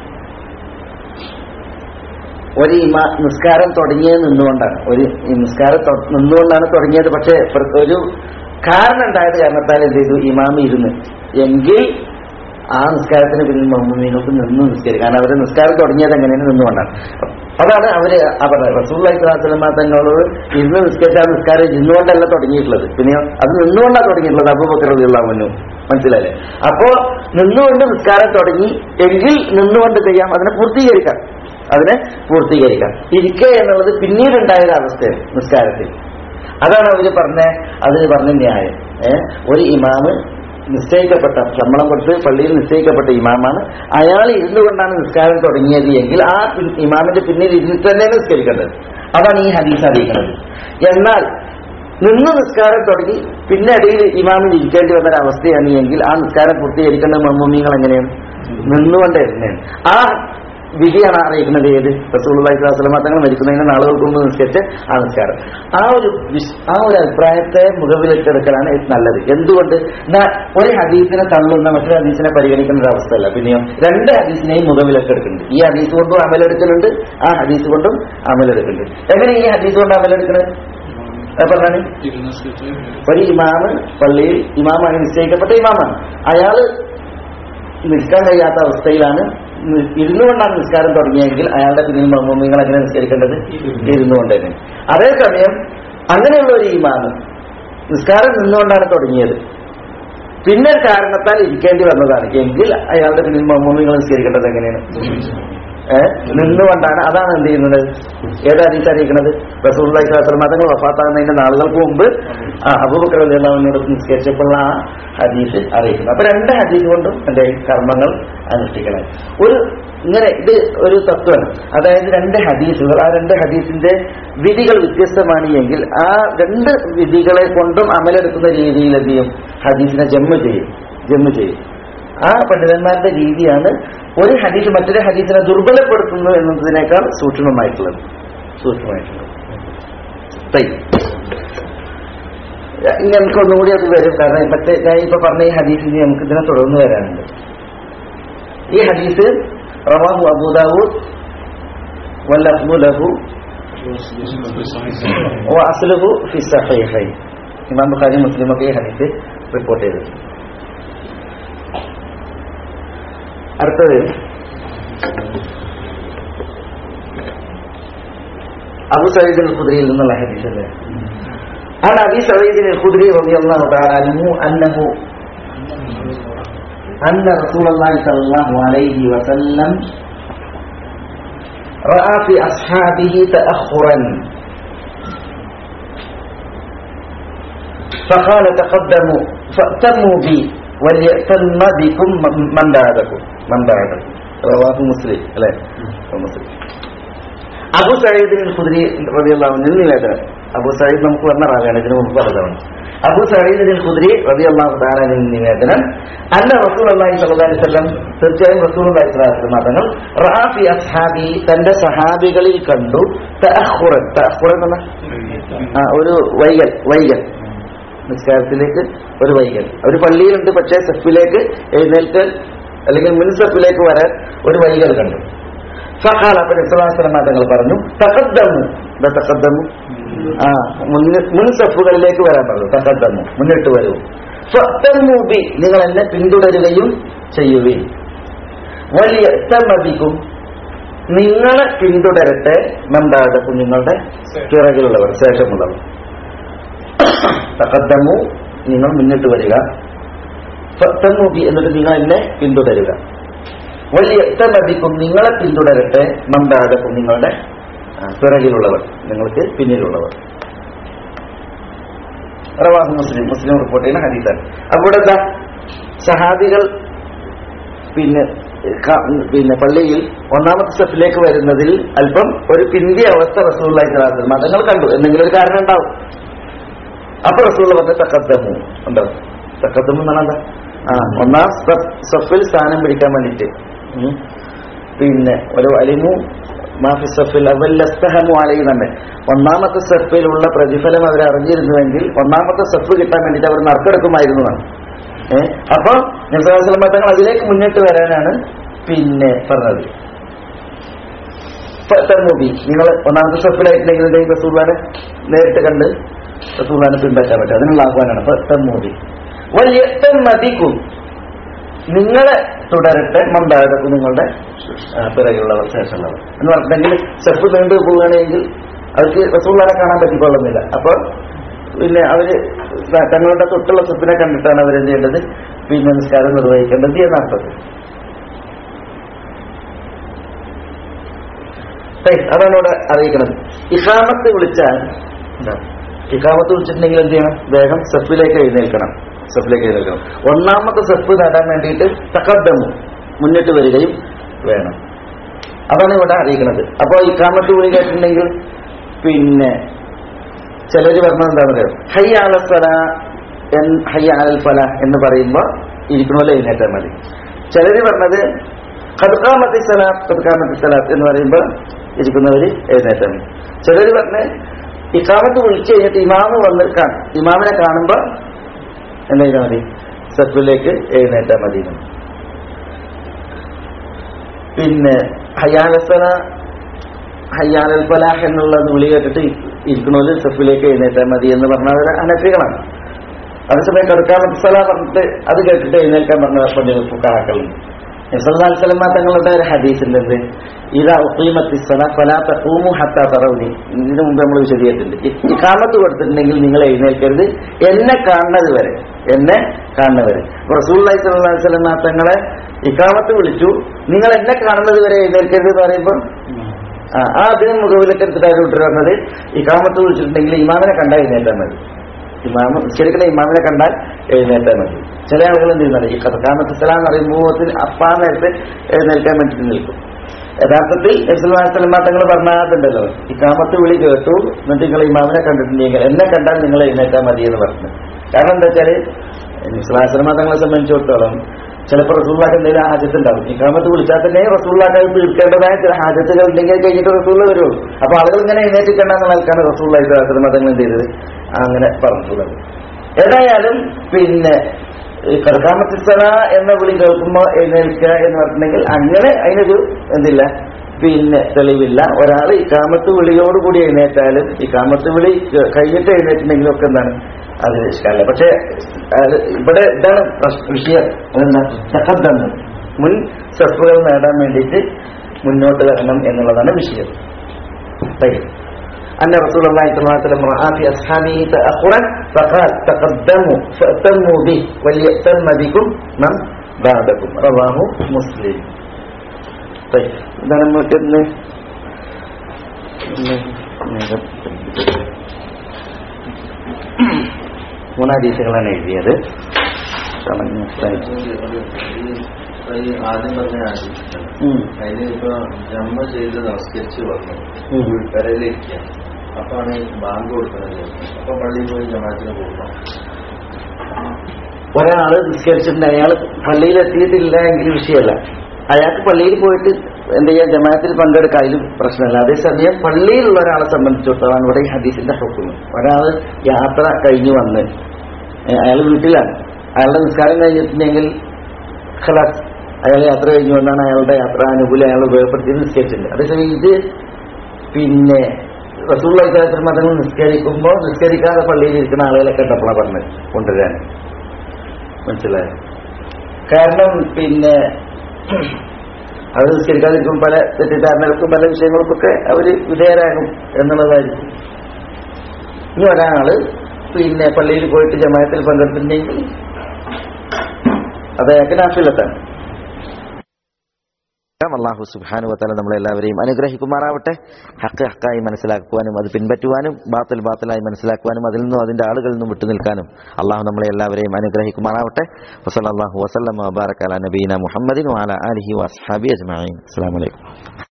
ഒരു ഇമാ നിസ്കാരം തുടങ്ങിയത് നിന്നുകൊണ്ടാണ് ഒരു ഈ നിസ്കാരം തൊ- നിന്നുകൊണ്ടാണ് തുടങ്ങിയത് പക്ഷേ പ്ര- ഒരു കാരണം ഉണ്ടായത് കാരണത്താൽ എന്ത് ചെയ്തു ഇമാമ് ഇരുന്ന് എങ്കിൽ ആ നിസ്കാരത്തിന് പിന്നിൽ മമ്മൂമികൾക്ക് നിന്ന് നിസ്കരിക്കും കാരണം അവര് നിസ്കാരം തുടങ്ങിയത് എങ്ങനെയാണ് നിന്നുകൊണ്ടാണ് അതാണ് അവര് ആ പറഞ്ഞത് റസൂള്ളി സ്വലാസ്ലമ തങ്ങളോട് ഇരുന്ന് നിസ്കരിച്ച ആ നിസ്കാരം ഇരുന്നുകൊണ്ടല്ല തുടങ്ങിയിട്ടുള്ളത് പിന്നെ അത് നിന്നുകൊണ്ടാണ് തുടങ്ങിയിട്ടുള്ളത് അബൂബക്കറുള്ള മുന്നു മനസ്സിലായില്ലേ അപ്പോ നിന്നുകൊണ്ട് നിസ്കാരം തുടങ്ങി എങ്കിൽ നിന്നുകൊണ്ട് ചെയ്യാം അതിനെ പൂർത്തീകരിക്കാം അതിനെ പൂർത്തീകരിക്കാം ഇരിക്കുക എന്നുള്ളത് പിന്നീടുണ്ടായ ഒരു അവസ്ഥയാണ് നിസ്കാരത്തിൽ അതാണ് അവര് പറഞ്ഞ അതിന് പറഞ്ഞ ന്യായം ഏ ഒരു ഇമാമ് നിശ്ചയിക്കപ്പെട്ട ശമ്പളം കൊടുത്ത് പള്ളിയിൽ നിശ്ചയിക്കപ്പെട്ട ഇമാമാണ് അയാൾ ഇരുന്നു കൊണ്ടാണ് നിസ്കാരം തുടങ്ങിയത് എങ്കിൽ ആ പി- ഇമാമിന്റെ പിന്നിൽ ഇരുന്നിട്ട് തന്നെയാണ് നിസ്കരിക്കേണ്ടത് അതാണ് ഈ ഹദീസ് അറിയിക്കുന്നത് എന്നാൽ നിന്ന് നിസ്കാരം തുടങ്ങി പിന്നെ ഇടയിൽ ഇമാമിന് ഇരിക്കേണ്ടി വന്ന ഒരു അവസ്ഥയാണ് എങ്കിൽ ആ നിസ്കാരം പൂർത്തീകരിക്കേണ്ട മമ്മൂമികൾ എങ്ങനെയാണ് നിന്നുകൊണ്ട് തന്നെയാണ് ആ വിധിയാണ് അറിയിക്കുന്നത് ഏത് റസൂള്ളി തങ്ങൾ മരിക്കുന്നതിന് നാളുകൾക്ക് മുമ്പ് നിസ്കരിച്ച് ആ നിസ്കാരം ആ ഒരു വിശ്- ആ ഒരു അഭിപ്രായത്തെ മുഖവിലെടുക്കലാണ് നല്ലത് എന്തുകൊണ്ട് എന്നാ ഒരു ഹദീസിനെ തള്ളുന്ന മറ്റൊരു ഹദീസിനെ പരിഗണിക്കുന്ന ഒരു അവസ്ഥയല്ല പിന്നെയോ രണ്ട് ഹദീസിനെയും മുഖവിലക്കെടുക്കുന്നുണ്ട് ഈ ഹദീസ് കൊണ്ടും അമലെടുക്കുന്നുണ്ട് ആ ഹദീസ് കൊണ്ടും അമലെടുക്കുന്നുണ്ട് എങ്ങനെ ഈ ഹദീസ് കൊണ്ട് അമലെടുക്കുന്നത് അത് പറഞ്ഞാണ് ഒരു ഇമാമ് പള്ളിയിൽ ഇമാമാണ് നിശ്ചയിക്കപ്പെട്ട ഇമാമാണ് അയാള് നിൽക്കാൻ കഴിയാത്ത അവസ്ഥയിലാണ് നി- ഇരുന്നുകൊണ്ടാണ് നിസ്കാരം തുടങ്ങിയെങ്കിൽ അയാളുടെ പിന്നിൽ മമ്മൂമികൾ എങ്ങനെ നിസ്കരിക്കേണ്ടത് ഇരുന്നുകൊണ്ട് തന്നെ അതേസമയം അങ്ങനെയുള്ള ഒരു ഇമാമ് നിസ്കാരം നിന്നുകൊണ്ടാണ് തുടങ്ങിയത് പിന്നെ ഒരു കാരണത്താൽ ഇരിക്കേണ്ടി വന്നതാണ് എങ്കിൽ അയാളുടെ പിന്നിൽ മമ്മൂമികൾ നിസ്കരിക്കേണ്ടത് എങ്ങനെയാണ് ഏഹ് നിന്നുകൊണ്ടാണ് അതാണ് എന്ത് ചെയ്യുന്നത് ഏത് ഹദീസ് അറിയിക്കുന്നത് റസൂള്ളി ശാസ്ത്ര തങ്ങൾ വഫാത്താകുന്നതിന്റെ നാളുകൾക്ക് മുമ്പ് ആ അബൂബക്കർ അള്ളാഹുവിനോട് നിസ്കരിച്ചപ്പോഴുള്ള ആ ഹദീസ് അറിയിക്കുന്നത് അപ്പൊ രണ്ട് ഹദീസ് കൊണ്ടും എന്റെ കർമ്മങ്ങൾ അനുഷ്ഠിക്കണം ഒരു ഇങ്ങനെ ഇത് ഒരു തത്വമാണ് അതായത് രണ്ട് ഹദീസുകൾ ആ രണ്ട് ഹദീസിന്റെ വിധികൾ വ്യത്യസ്തമാണ് എങ്കിൽ ആ രണ്ട് വിധികളെ കൊണ്ടും അമലെടുക്കുന്ന രീതിയിൽ എന്ത് ചെയ്യും ഹദീസിനെ ജമ്മ് ചെയ്യും ജമ്മ് ചെയ്യും ആ പണ്ഡിതന്മാരുടെ രീതിയാണ് ഒരു ഹദീസ് മറ്റൊരു ഹദീസിനെ ദുർബലപ്പെടുത്തുന്നു എന്നതിനേക്കാൾ സൂക്ഷ്മമായിട്ടുള്ളത് സൂക്ഷ്മമായിട്ടുള്ളത് തയ്യ്. ഇനി നമുക്ക് ഒന്നുകൂടി അത് വരും കാരണം മറ്റേ ഞാൻ ഇപ്പൊ പറഞ്ഞ ഈ ഹദീസിന് നമുക്ക് ഇതിനെ തുടർന്ന് വരാനുണ്ട് ഈ ഹദീസ് റവാഹു അബൂദാവൂദ് واللفظ له وأصله في الصحيحين ഇമാം ബുഖാരി മുസ്ലിം ഒക്കെ ഈ ഹദീസ് റിപ്പോർട്ട് ചെയ്തിട്ടുണ്ട് അടുത്തത് അബു സയ്യിദ് അൽ ഖുദ്രിയിൽ നിന്നുള്ള ഹദീസ് അല്ലേ عن ابي سعيد الخدري رضي الله تعالى عنه انه ان رسول الله صلى الله عليه وسلم راى في اصحابه تاخرا فقال تقدموا فاتموا بي وليأتم بكم من بعدكم من بعدكم رواه مسلم അല്ലേ مسلم അബു സയ്യിദിൻ ഖുദ്രി റളിയല്ലാഹു അൻഹു നിവേദനം അബു സയ്യിദ് നമുക്ക് പറഞ്ഞ റാവിയാണ് ഇതിനു മുമ്പ് പറഞ്ഞതാണ് അബു സയ്യിദിൻ ഖുദ്രി റളിയല്ലാഹു തആല അൻഹു നിവേദനം അന്ന റസൂലുള്ളാഹി സ്വല്ലല്ലാഹു അലൈഹി വസല്ലം തീർച്ചയായും റസൂലുള്ളാഹി സ്വല്ലല്ലാഹു അലൈഹി വസല്ലം തങ്ങൾ റആ ഫി അസ്ഹാബി തന്റെ സഹാബികളിൽ കണ്ടു തഅഖുറൻ തഅഖുറൻ എന്ന ആ ഒരു വൈകൽ വൈകൽ നിസ്കാരത്തിലേക്ക് ഒരു വൈകൽ ഒരു പള്ളിയിലുണ്ട് പക്ഷേ സെഫിലേക്ക് എഴുന്നേൽക്കൽ അല്ലെങ്കിൽ മുൻ സെഫിലേക്ക് വരാൻ ഒരു വൈകൽ കണ്ടു ഫഖാൽ അപ്പോൾ ഇസ്ലാസ്ലമ തങ്ങൾ പറഞ്ഞു തഖദ്ദമു എന്താ തഖദ്ദമു ആ മുന്നിൽ മുൻ സഫുകളിലേക്ക് വരാൻ പറഞ്ഞു തഖദ്ദമു മുന്നിട്ട് വരൂ ഫഅ്തമു ബി നിങ്ങൾ എന്നെ പിന്തുടരുകയും ചെയ്യുകയും വലിയ തമബിക്കും നിങ്ങളെ പിന്തുടരട്ടെ മന്ദാദക്കും നിങ്ങളുടെ പിറകിലുള്ളവർ ശേഷമുള്ളവർ തഖദ്ദമു നിങ്ങൾ മുന്നിട്ട് വരിക ഫഅ്തമു ബി എന്നിട്ട് നിങ്ങൾ എന്നെ പിന്തുടരുക വലിയ തമബിക്കും നിങ്ങളെ പിന്തുടരട്ടെ മന്ദാദക്കും നിങ്ങളുടെ ആ, പിറകിലുള്ളവർ നിങ്ങൾക്ക് പിന്നിലുള്ളവർ റവാഹ് മുസ്ലിം മുസ്ലിം റിപ്പോർട്ട് ചെയ്യുന്ന ഹദീസാണ് അപ്പോൾ എന്താ സഹാബികൾ പിന്നെ ക- പിന്നെ പള്ളിയിൽ ഒന്നാമത്തെ സ്റ്റെപ്പിലേക്ക് വരുന്നതിൽ അല്പം ഒരു പിന്തിയ അവസ്ഥ റസൂള്ളി മതങ്ങൾ കണ്ടു എന്തെങ്കിലും ഒരു കാരണം ഉണ്ടാവും അപ്പൊ റസൂള്ള പറഞ്ഞ തക്കദ്ദമു ഉണ്ടോ തക്കദ്ദമു എന്നാണ് എന്താ ആ ഒന്നാം സ്റ്റെപ്പ് സ്റ്റെപ്പിൽ സ്ഥാനം പിടിക്കാൻ വേണ്ടിയിട്ട് ഉം. പിന്നെ ഒരു അലിമു മാഫി സ്റ്റെപ്പിൽ അവല്ലസ്തഹമു അലൈ തന്നെ ഒന്നാമത്തെ സ്റ്റെപ്പിലുള്ള പ്രതിഫലം അവർ അറിഞ്ഞിരുന്നുവെങ്കിൽ ഒന്നാമത്തെ സ്റ്റെപ്പ് കിട്ടാൻ വേണ്ടിയിട്ട് അവർ നറുക്കെടുക്കുമായിരുന്നു എന്നാണ് ഏഹ് അപ്പൊ നബ്സാസ്ലം തങ്ങൾ അതിലേക്ക് മുന്നിട്ട് വരാനാണ് പിന്നെ പറഞ്ഞത് മൂവി നിങ്ങൾ ഒന്നാമത്തെ സ്റ്റെപ്പിലായിട്ടുണ്ടെങ്കിൽ എന്തെങ്കിലും റസൂള്ളാനെ നേരിട്ട് കണ്ട് റസൂള്ളാനെ പിൻപറ്റാൻ പറ്റും അതിനുള്ള ആഹ്വാനാണ് മൂവി വലിയ മതിക്കും നിങ്ങളെ തുടരട്ടെ മന്ദാഴക്കും നിങ്ങളുടെ ആ, പിറകിലുള്ളവർ ശേഷമുള്ളവർ എന്ന് പറഞ്ഞിട്ടുണ്ടെങ്കിൽ സ്റ്റെപ്പ് നീണ്ടു പോവുകയാണെങ്കിൽ അവർക്ക് റസൂള്ളാനെ കാണാൻ പറ്റിക്കൊള്ളുന്നില്ല അപ്പൊ പിന്നെ അവര് ത- തങ്ങളുടെ തൊട്ടുള്ള സ്റ്റെപ്പിനെ കണ്ടിട്ടാണ് അവർ എന്ത് ചെയ്യേണ്ടത് പിന്നെ നിസ്കാരം നിർവഹിക്കേണ്ടത് എന്ന അർത്ഥത്തിൽ ഏയ്, അതാണ് ഇവിടെ അറിയിക്കുന്നത് ഇഖാമത്ത് വിളിച്ചാൽ എന്താ? ഇഖാമത്ത് വിളിച്ചിട്ടുണ്ടെങ്കിൽ എന്ത് ചെയ്യണം വേഗം സെഫിലേക്ക് എഴുന്നേൽക്കണം സെഫിലേക്ക് എഴുന്നേൽക്കണം ഒന്നാമത്തെ സെഫ് നേടാൻ വേണ്ടിയിട്ട് തക്കദ്ദമു മുന്നിട്ട് വരികയും വേണം അതാണ് ഇവിടെ അറിയിക്കുന്നത് അപ്പോൾ ഇഖാമത്ത് വിളി കേട്ടിട്ടുണ്ടെങ്കിൽ പിന്നെ ചിലര് പറഞ്ഞത് എന്താ പറയുക ഹൈ ആലഫല ഹൈ ആലൽ ഫല എന്ന് പറയുമ്പോൾ ഇരിക്കണമല്ലോ എഴുന്നേറ്റാൽ മതി ചിലര് പറഞ്ഞത് കതുക്കാമത്തി സലാത്ത് കതുക്കാമത്തി സലാത്ത് എന്ന് പറയുമ്പോൾ ഇരിക്കുന്നവര് എഴുന്നേറ്റാൽ മതി ചിലര് പറഞ്ഞ് ഇക്കാമത്ത് വിളിച്ചു കഴിഞ്ഞിട്ട് ഇമാമ് വന്ന് കാണും ഇമാമിനെ കാണുമ്പോൾ എന്താ ചെയ്താൽ മതി സഫിലേക്ക് എഴുന്നേറ്റാൽ മതി എന്ന്. പിന്നെ ഹയ്യാലസല ഹയ്യാലൽ ഫലാഹ് എന്നുള്ള വിളി കേട്ടിട്ട് ഇരിക്കണോല് സഫിലേക്ക് എഴുന്നേറ്റാൽ മതി എന്ന് പറഞ്ഞവർ അനഫികളാണ് അതേസമയം കടുക്കാമത്ത് സല പറഞ്ഞിട്ട് അത് കേട്ടിട്ട് എഴുന്നേൽക്കാൻ പറഞ്ഞ പണ്ഡിത ഫുക്കാക്കളുണ്ട് നസല്ലാസ്ലമ തങ്ങളുടെ ഒരു ഹദീസിന്റെ എന്ത് ഇതാ ഉഖീമത്തി സല ഫലാ തഖൂമു ഹത്താ തറൗനി ഇതിനു മുമ്പ് നമ്മൾ വിശദീകരിച്ചിട്ടുണ്ട് ഇഖാമത്ത് കൊടുത്തിട്ടുണ്ടെങ്കിൽ നിങ്ങൾ എഴുന്നേൽക്കരുത് എന്നെ കാണുന്നത് വരെ എന്നെ കാണുന്നത് വരെ റസൂല്ലായി സല്ലല്ലാഹു വസല്ലമ തങ്ങളെ ഇഖാമത്ത് വിളിച്ചു നിങ്ങൾ എന്നെ കാണുന്നത് വരെ എഴുന്നേൽക്കരുത് എന്ന് പറയുമ്പോൾ ആ ആ അദ്ദേഹം മുഖവിലൊക്കെ എടുത്തിട്ട് അവർ വിട്ടു പറഞ്ഞത് ഇഖാമത്ത് വിളിച്ചിട്ടുണ്ടെങ്കിൽ ഇമാമിനെ കണ്ടാൽ എഴുന്നേറ്റാൽ മതി ഇമാമ ശരിക്കും ഇമാമിനെ കണ്ടാൽ എഴുന്നേറ്റാൽ മതി ചില ആളുകൾ എന്ത് ചെയ്യുന്നത് ഈ കഥക്കാമത്ത് സലാം എന്ന് പറയുമ്പോൾ അപ്പാ നേരത്തെ എഴുന്നേൽക്കാൻ വേണ്ടിയിട്ട് നിൽക്കും യഥാർത്ഥത്തിൽ ഇസ്ലാം തങ്ങൾ പറഞ്ഞാട്ടുണ്ടല്ലോ ഈ കാമത്ത് വിളി കേട്ടു എന്നിട്ട് നിങ്ങൾ ഇമാമിനെ കണ്ടിട്ടുണ്ടെങ്കിൽ എന്നെ കണ്ടാൽ നിങ്ങൾ എഴുന്നേറ്റാൽ മതി എന്ന് പറഞ്ഞു കാരണം എന്താ വെച്ചാല് ഇസ്ലാം തങ്ങളെ സംബന്ധിച്ചിടത്തോളം ചിലപ്പോൾ റസൂള്ളാക്ക് എന്തെങ്കിലും ഹാജത്തുണ്ടാവും ഈ കാമത്ത് വിളിച്ചാൽ തന്നെ റസൂള്ളാക്ക് അത് തീർക്കേണ്ടതായ ചില ഹാജത്തുകൾ ഉണ്ടെങ്കിൽ കഴിഞ്ഞിട്ട് റസൂള്ള വരുള്ളൂ അപ്പൊ ആളുകൾ ഇങ്ങനെ എഴുന്നേറ്റിട്ടുണ്ടെന്ന നിൽക്കാണ് റസൂള്ള ഇസ്ലാം തങ്ങൾ എന്ത് ചെയ്തത് അങ്ങനെ പറഞ്ഞിട്ടുള്ളത് ഏതായാലും പിന്നെ കർക്കാമത്തിസല എന്ന വിളി കേൾക്കുമ്പോൾ എഴുന്നേൽക്കുക എന്ന് പറഞ്ഞിട്ടുണ്ടെങ്കിൽ അങ്ങനെ അതിനൊരു എന്തില്ല പിന്നെ തെളിവില്ല ഒരാൾ ഇക്കാമത്ത് വിളിയോടുകൂടി എഴുന്നേറ്റാലും ഇക്കാമത്ത് വിളി ക- കഴിഞ്ഞിട്ട് എഴുന്നേറ്റിട്ടുണ്ടെങ്കിലും ഒക്കെ എന്താണ് അത് ഇഷ്ടമല്ല പക്ഷെ അത് ഇവിടെ ഇതാണ് പ്രശ്- വിഷയം അതെന്താ ചക്കദ്ദണ്ഡ് മുൻ സെഫുകൾ നേടാൻ വേണ്ടിയിട്ട് മുന്നോട്ട് വരണം എന്നുള്ളതാണ് വിഷയം طيب أن رسول الله صلى الله عليه وسلم رأى في أصحابه تأخرا فقال تقدموا فأتموا به وليأتم بكم من بعدكم رواه مسلم طيب إذا لما كنا മൂന്ന് ഹദീസുകളാണ് എഴുതിയത് ഈ ആദ്യം പറഞ്ഞ ആശിച്ചിട്ടുണ്ട് ഉം. അതിന് ഇപ്പൊ ജമ്മ ചെയ്ത് നമസ്കരിച്ച് വന്നു ഉം. വീട്ടുകാരിലിരിക്കുക അപ്പാണ് ഈ ബാങ്ക് കൊടുക്കുന്നത് അപ്പൊ പള്ളിയിൽ പോയി ജമാത്തിന് പോകണം ഒരാള് നിസ്കരിച്ചിട്ടുണ്ട് അയാൾ പള്ളിയിൽ എത്തിയിട്ടില്ല എങ്കിൽ വിഷയമല്ല അയാൾക്ക് പള്ളിയിൽ പോയിട്ട് എന്ത് ചെയ്യാൻ ജമാഅത്തിൽ പങ്കെടുക്കാൻ അതിലും പ്രശ്നമില്ല അതേസമയം പള്ളിയിലുള്ള ഒരാളെ സംബന്ധിച്ചിടത്തോളം ഇവിടെ ഈ ഹദീസിന്റെ ഹുക്കും ഒരാൾ യാത്ര കഴിഞ്ഞു വന്ന് അയാൾ വീട്ടിലാണ് അയാളുടെ നിസ്കാരം കഴിഞ്ഞിട്ടുണ്ടെങ്കിൽ ഖലാസ് അയാൾ യാത്ര കഴിഞ്ഞു വന്നാണ് അയാളുടെ യാത്ര അനുകൂലം അയാൾ ഉപയോഗപ്പെടുത്തി നിസ്കരിച്ചിട്ടുണ്ട് അതേസമയം ഇത് പിന്നെ റസൂള്ള മതങ്ങൾ നിസ്കരിക്കുമ്പോൾ നിസ്കരിക്കാതെ പള്ളിയിൽ ഇരിക്കുന്ന ആളുകളെ കണ്ടപ്പോഴാണ് പറഞ്ഞത് കൊണ്ടുവരാൻ മനസ്സിലായോ കാരണം പിന്നെ അവർ നിസ്കരിക്കാതിരിക്കും പല തെറ്റിദ്ധാരണകൾക്കും പല വിഷയങ്ങൾക്കൊക്കെ അവര് വിധേയരാകും എന്നുള്ളതായിരിക്കും ഇനി ഒരാള് പിന്നെ പള്ളിയിൽ പോയിട്ട് ജമായത്തിൽ പങ്കെടുത്തിട്ടുണ്ടെങ്കിൽ അത് അയാൾക്ക് നാഫിലത്താണ് അള്ളാഹു സുബാനു വത്താല നമ്മളെല്ലാവരെയും അനുഗ്രഹിക്കുമാറാവട്ടെ ഹക്ക് ഹക്കായി മനസ്സിലാക്കുവാനും അത് പിൻപറ്റുവാനും ബാത്തിൽ ബാത്തിലായി മനസ്സിലാക്കുവാനും അതിൽ നിന്നും അതിന്റെ ആളുകളിൽ നിന്നും വിട്ടുനിൽക്കാനും അള്ളാഹു നമ്മളെ എല്ലാവരെയും അനുഗ്രഹിക്കുമാറാവട്ടെ വസല്ലാഹു വസ്ലം വബാറക്കാല നബീന മുഹമ്മദിൻ വാല അലഹി വസ്ഹാബി അജ്മാൻ അസ്സാം വലൈക്കും